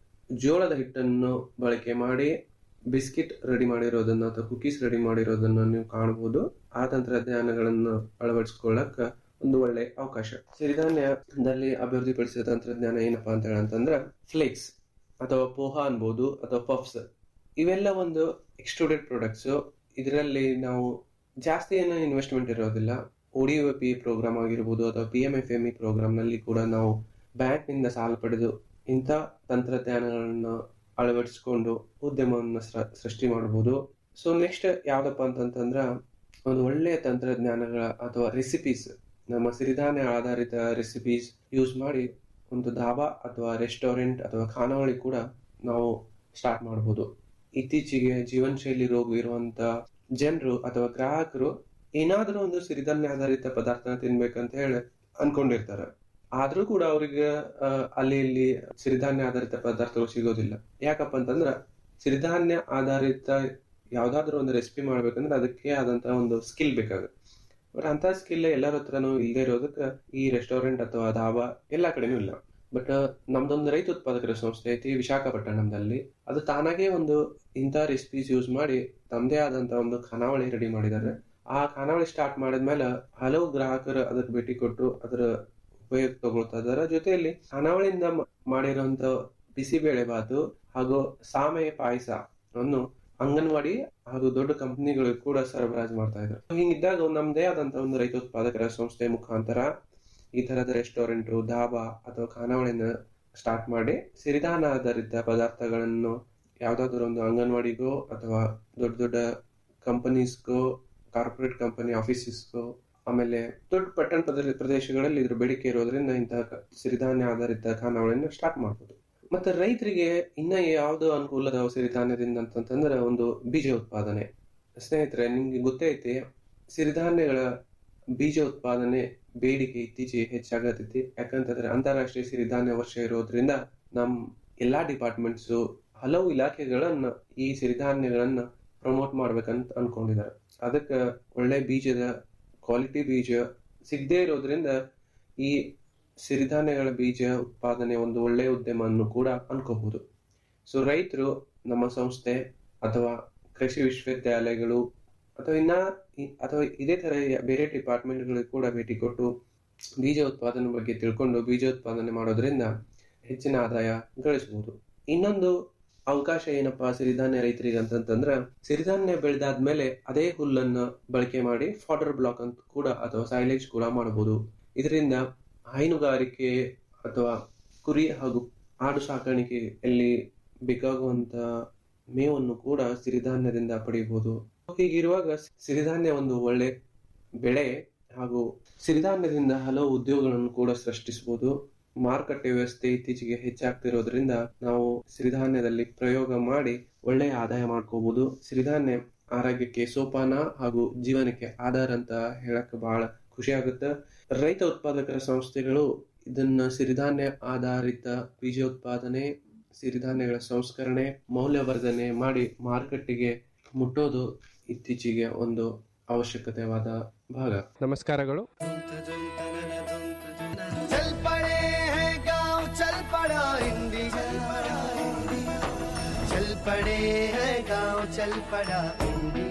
ಜೋಳದ ಹಿಟ್ಟನ್ನು ಬಳಕೆ ಮಾಡಿ ಬಿಸ್ಕಿಟ್ ರೆಡಿ ಮಾಡಿರೋದನ್ನ ಅಥವಾ ಕುಕೀಸ್ ರೆಡಿ ಮಾಡಿರೋದನ್ನ ನೀವು ಕಾಣಬಹುದು ಆ ತಂತ್ರಜ್ಞಾನಗಳನ್ನು ಅಳವಡಿಸ್ಕೊಳ್ಳಕ್ಕ ಒಂದು ಒಳ್ಳೆ ಅವಕಾಶ ಸಿರಿಧಾನ್ಯದಲ್ಲಿ ಅಭಿವೃದ್ಧಿಪಡಿಸಿದ ತಂತ್ರಜ್ಞಾನ ಏನಪ್ಪಾ ಅಂತ ಹೇಳಂತಂದ್ರ ಫ್ಲೇಕ್ಸ್ ಅಥವಾ ಪೋಹ ಅನ್ಬೋದು ಅಥವಾ ಪಫ್ಸ್ ಇವೆಲ್ಲ ಒಂದು ಎಕ್ಸ್ಟ್ರೂಡೆಡ್ ಪ್ರಾಡಕ್ಟ್ಸ್ ಇದರಲ್ಲಿ ನಾವು ಜಾಸ್ತಿ ಏನು ಇನ್ವೆಸ್ಟ್ಮೆಂಟ್ ಇರೋದಿಲ್ಲ ಒಡಿಒ ಪಿ ಪ್ರೋಗ್ರಾಮ್ ಆಗಿರ್ಬೋದು ಅಥವಾ P M F M E program ನಲ್ಲಿ ಕೂಡ ನಾವು ಬ್ಯಾಂಕ್ ನಿಂದ ಸಾಲ ಪಡೆದು ಇಂಥ ತಂತ್ರಜ್ಞಾನಗಳನ್ನು ಅಳವಡಿಸಿಕೊಂಡು ಉದ್ಯಮವನ್ನು ಸೃಷ್ಟಿ ಮಾಡಬಹುದು ಸೊ ನೆಕ್ಸ್ಟ್ ಯಾವ್ದಪ್ಪ ಅಂತಂತಂದ್ರ ಒಂದು ಒಳ್ಳೆಯ ತಂತ್ರಜ್ಞಾನಗಳ ಅಥವಾ ರೆಸಿಪೀಸ್ ನಮ್ಮ ಸಿರಿಧಾನ್ಯ ಆಧಾರಿತ ರೆಸಿಪೀಸ್ ಯೂಸ್ ಮಾಡಿ ಒಂದು ಧಾಬಾ ಅಥವಾ ರೆಸ್ಟೋರೆಂಟ್ ಅಥವಾ ಖಾನಾವಳಿ ಕೂಡ ನಾವು ಸ್ಟಾರ್ಟ್ ಮಾಡಬಹುದು ಇತ್ತೀಚೆಗೆ ಜೀವನ ಶೈಲಿ ರೋಗ ಇರುವಂತ ಜನರು ಅಥವಾ ಗ್ರಾಹಕರು ಏನಾದರೂ ಒಂದು ಸಿರಿಧಾನ್ಯ ಆಧಾರಿತ ಪದಾರ್ಥ ತಿನ್ಬೇಕಂತ ಹೇಳಿ ಅನ್ಕೊಂಡಿರ್ತಾರೆ ಆದ್ರೂ ಕೂಡ ಅವ್ರಿಗೆ ಅಲ್ಲಿ ಇಲ್ಲಿ ಸಿರಿಧಾನ್ಯ ಆಧಾರಿತ ಪದಾರ್ಥಗಳು ಸಿಗೋದಿಲ್ಲ ಯಾಕಪ್ಪ ಅಂತಂದ್ರ ಸಿರಿಧಾನ್ಯ ಆಧಾರಿತ ಯಾವ್ದಾದ್ರು ಒಂದು ರೆಸಿಪಿ ಮಾಡ್ಬೇಕಂದ್ರೆ ಅದಕ್ಕೆ ಆದಂತ ಒಂದು ಸ್ಕಿಲ್ ಬೇಕಾಗುತ್ತೆ ಬಟ್ ಅಂತ ಸ್ಕಿಲ್ ಎಲ್ಲರ ಹತ್ರನೂ ಇಲ್ಲದೆ ಇರೋದಕ್ಕೆ ಈ ರೆಸ್ಟೋರೆಂಟ್ ಅಥವಾ ಧಾಬಾ ಎಲ್ಲಾ ಕಡೆನೂ ಇಲ್ಲ ಬಟ್ ನಮ್ದೊಂದು ರೈತ ಉತ್ಪಾದಕರ ಸಂಸ್ಥೆ ಐತಿ ವಿಶಾಖಪಟ್ಟಣಂದಲ್ಲಿ ಅದು ತಾನಾಗೆ ಒಂದು ಇಂಥ ರೆಸಿಪೀಸ್ ಯೂಸ್ ಮಾಡಿ ತಮ್ಮದೇ ಆದಂತ ಒಂದು ಖಾನಾವಳಿ ರೆಡಿ ಮಾಡಿದ್ದಾರೆ ಆ ಖಾನಾವಳಿ ಸ್ಟಾರ್ಟ್ ಮಾಡಿದ್ಮೇಲೆ ಹಲವು ಗ್ರಾಹಕರು ಅದಕ್ಕೆ ಭೇಟಿ ಕೊಟ್ಟು ಅದರ ಉಪಯೋಗ ತಗೊಳ್ತಾ ಇದಾರೆ ಜೊತೆಯಲ್ಲಿ ಖಾನಾವಳಿಯಿಂದ ಮಾಡಿರುವಂತ ಬಿಸಿಬೇಳೆ ಬಾತು ಹಾಗೂ ಸಾಮೆಯ ಪಾಯಸ ಅನ್ನು ಅಂಗನವಾಡಿ ಹಾಗೂ ದೊಡ್ಡ ಕಂಪನಿಗಳಿಗೆ ಕೂಡ ಸರಬರಾಜು ಮಾಡ್ತಾ ಇದ್ದಾರೆ ಹಿಂಗಿದ್ದಾಗ ನಮ್ದೇ ಆದಂತ ಒಂದು ರೈತ ಉತ್ಪಾದಕರ ಸಂಸ್ಥೆ ಮುಖಾಂತರ ಈ ತರದ ರೆಸ್ಟೋರೆಂಟ್ ಧಾಬಾ ಅಥವಾ ಖಾನಾವಳಿನ ಸ್ಟಾರ್ಟ್ ಮಾಡಿ ಸಿರಿಧಾನ ಆಧಾರಿತ ಪದಾರ್ಥಗಳನ್ನು ಯಾವ್ದಾದ್ರು ಒಂದು ಅಂಗನವಾಡಿಗೋ ಅಥವಾ ದೊಡ್ಡ ದೊಡ್ಡ ಕಂಪನೀಸ್ಗೋ ಕಾರ್ಪೊರೇಟ್ ಕಂಪನಿ ಆಫೀಸಸ್ಗೋ ಆಮೇಲೆ ದೊಡ್ಡ ಪಟ್ಟಣ ಪ್ರದೇಶಗಳಲ್ಲಿ ಇದ್ರ ಬೇಡಿಕೆ ಇರೋದ್ರಿಂದ ಇಂತಹ ಸಿರಿಧಾನ್ಯ ಆಧಾರಿತ ಖಾನಾವಳಿನ ಸ್ಟಾರ್ಟ್ ಮಾಡಬಹುದು ಮತ್ತೆ ರೈತರಿಗೆ ಇನ್ನ ಯಾವ್ದು ಅನುಕೂಲ ಅದಾವ ಸಿರಿಧಾನ್ಯದಿಂದ ಅಂತಂತಂದ್ರೆ ಒಂದು ಬೀಜ ಉತ್ಪಾದನೆ ಸ್ನೇಹಿತರೆ ನಿಮ್ಗೆ ಗೊತ್ತೇ ಐತಿ ಸಿರಿಧಾನ್ಯಗಳ ಬೀಜ ಉತ್ಪಾದನೆ ಬೇಡಿಕೆ ಇತ್ತೀಚೆಗೆ ಹೆಚ್ಚಾಗತೈತಿ ಯಾಕಂತಂದ್ರೆ ಅಂತಾರಾಷ್ಟ್ರೀಯ ಸಿರಿಧಾನ್ಯ ವರ್ಷ ಇರೋದ್ರಿಂದ ನಮ್ ಎಲ್ಲಾ ಡಿಪಾರ್ಟ್ಮೆಂಟ್ಸ್ ಹಲವು ಇಲಾಖೆಗಳನ್ನ ಈ ಸಿರಿಧಾನ್ಯಗಳನ್ನ ಪ್ರಮೋಟ್ ಮಾಡ್ಬೇಕಂತ ಅನ್ಕೊಂಡಿದ್ದಾರೆ ಅದಕ್ಕೆ ಒಳ್ಳೆ ಬೀಜದ ಕ್ವಾಲಿಟಿ ಬೀಜ ಸಿಗದೇ ಇರೋದ್ರಿಂದ ಈ ಸಿರಿಧಾನ್ಯಗಳ ಬೀಜ ಉತ್ಪಾದನೆ ಒಂದು ಒಳ್ಳೆಯ ಉದ್ಯಮವನ್ನು ಕೂಡ ಅನ್ಕೋಬಹುದು ಸೊ ರೈತರು ನಮ್ಮ ಸಂಸ್ಥೆ ಅಥವಾ ಕೃಷಿ ವಿಶ್ವವಿದ್ಯಾಲಯಗಳು ಅಥವಾ ಇನ್ನ ಅಥವಾ ಇದೇ ತರ ಬೇರೆ ಡಿಪಾರ್ಟ್ಮೆಂಟ್ಗಳಿಗೆ ಕೂಡ ಭೇಟಿ ಕೊಟ್ಟು ಬೀಜ ಉತ್ಪಾದನೆ ಬಗ್ಗೆ ತಿಳ್ಕೊಂಡು ಬೀಜ ಉತ್ಪಾದನೆ ಮಾಡೋದ್ರಿಂದ ಹೆಚ್ಚಿನ ಆದಾಯ ಗಳಿಸಬಹುದು ಇನ್ನೊಂದು ಅವಕಾಶ ಏನಪ್ಪಾ ಸಿರಿಧಾನ್ಯ ರೈತರಿಗೆ ಅಂತಂತಂದ್ರ ಸಿರಿಧಾನ್ಯ ಬೆಳೆದಾದ್ಮೇಲೆ ಅದೇ ಹುಲ್ಲನ್ನ ಬಳಕೆ ಮಾಡಿ ಫಾಡರ್ ಬ್ಲಾಕ್ ಅಂತ ಕೂಡ ಅಥವಾ ಸೈಲೇಜ್ ಕೂಡ ಮಾಡಬಹುದು ಇದರಿಂದ ಹೈನುಗಾರಿಕೆ ಅಥವಾ ಕುರಿ ಹಾಗೂ ಆಡು ಸಾಕಾಣಿಕೆಯಲ್ಲಿ ಬೇಕಾಗುವಂತ ಮೇವನ್ನು ಕೂಡ ಸಿರಿಧಾನ್ಯದಿಂದ ಪಡೆಯಬಹುದು ಹೀಗಿರುವಾಗ ಸಿರಿಧಾನ್ಯ ಒಂದು ಒಳ್ಳೆ ಬೆಳೆ ಹಾಗೂ ಸಿರಿಧಾನ್ಯದಿಂದ ಹಲವು ಉದ್ಯೋಗಗಳನ್ನು ಕೂಡ ಸೃಷ್ಟಿಸಬಹುದು ಮಾರುಕಟ್ಟೆ ವ್ಯವಸ್ಥೆ ಇತ್ತೀಚೆಗೆ ಹೆಚ್ಚಾಗ್ತಿರೋದ್ರಿಂದ ನಾವು ಸಿರಿಧಾನ್ಯದಲ್ಲಿ ಪ್ರಯೋಗ ಮಾಡಿ ಒಳ್ಳೆಯ ಆದಾಯ ಮಾಡ್ಕೋಬಹುದು ಸಿರಿಧಾನ್ಯ ಆರೋಗ್ಯಕ್ಕೆ ಸೋಪಾನ ಹಾಗೂ ಜೀವನಕ್ಕೆ ಆಧಾರ ಅಂತ ಹೇಳಕ್ ಬಹಳ ಖುಷಿ ಆಗುತ್ತೆ ರೈತ ಉತ್ಪಾದಕರ ಸಂಸ್ಥೆಗಳು ಇದನ್ನ ಸಿರಿಧಾನ್ಯ ಆಧಾರಿತ ಬೀಜೋತ್ಪಾದನೆ ಸಿರಿಧಾನ್ಯಗಳ ಸಂಸ್ಕರಣೆ ಮೌಲ್ಯವರ್ಧನೆ ಮಾಡಿ ಮಾರುಕಟ್ಟೆಗೆ ಮುಟ್ಟೋದು ಇತ್ತೀಚೆಗೆ ಒಂದು ಅವಶ್ಯಕತೆವಾದ ಭಾಗ ನಮಸ್ಕಾರಗಳು चल पड़े हैं गांव चल पड़ा इंडिया चल पड़े हैं गांव चल पड़ा इंडिया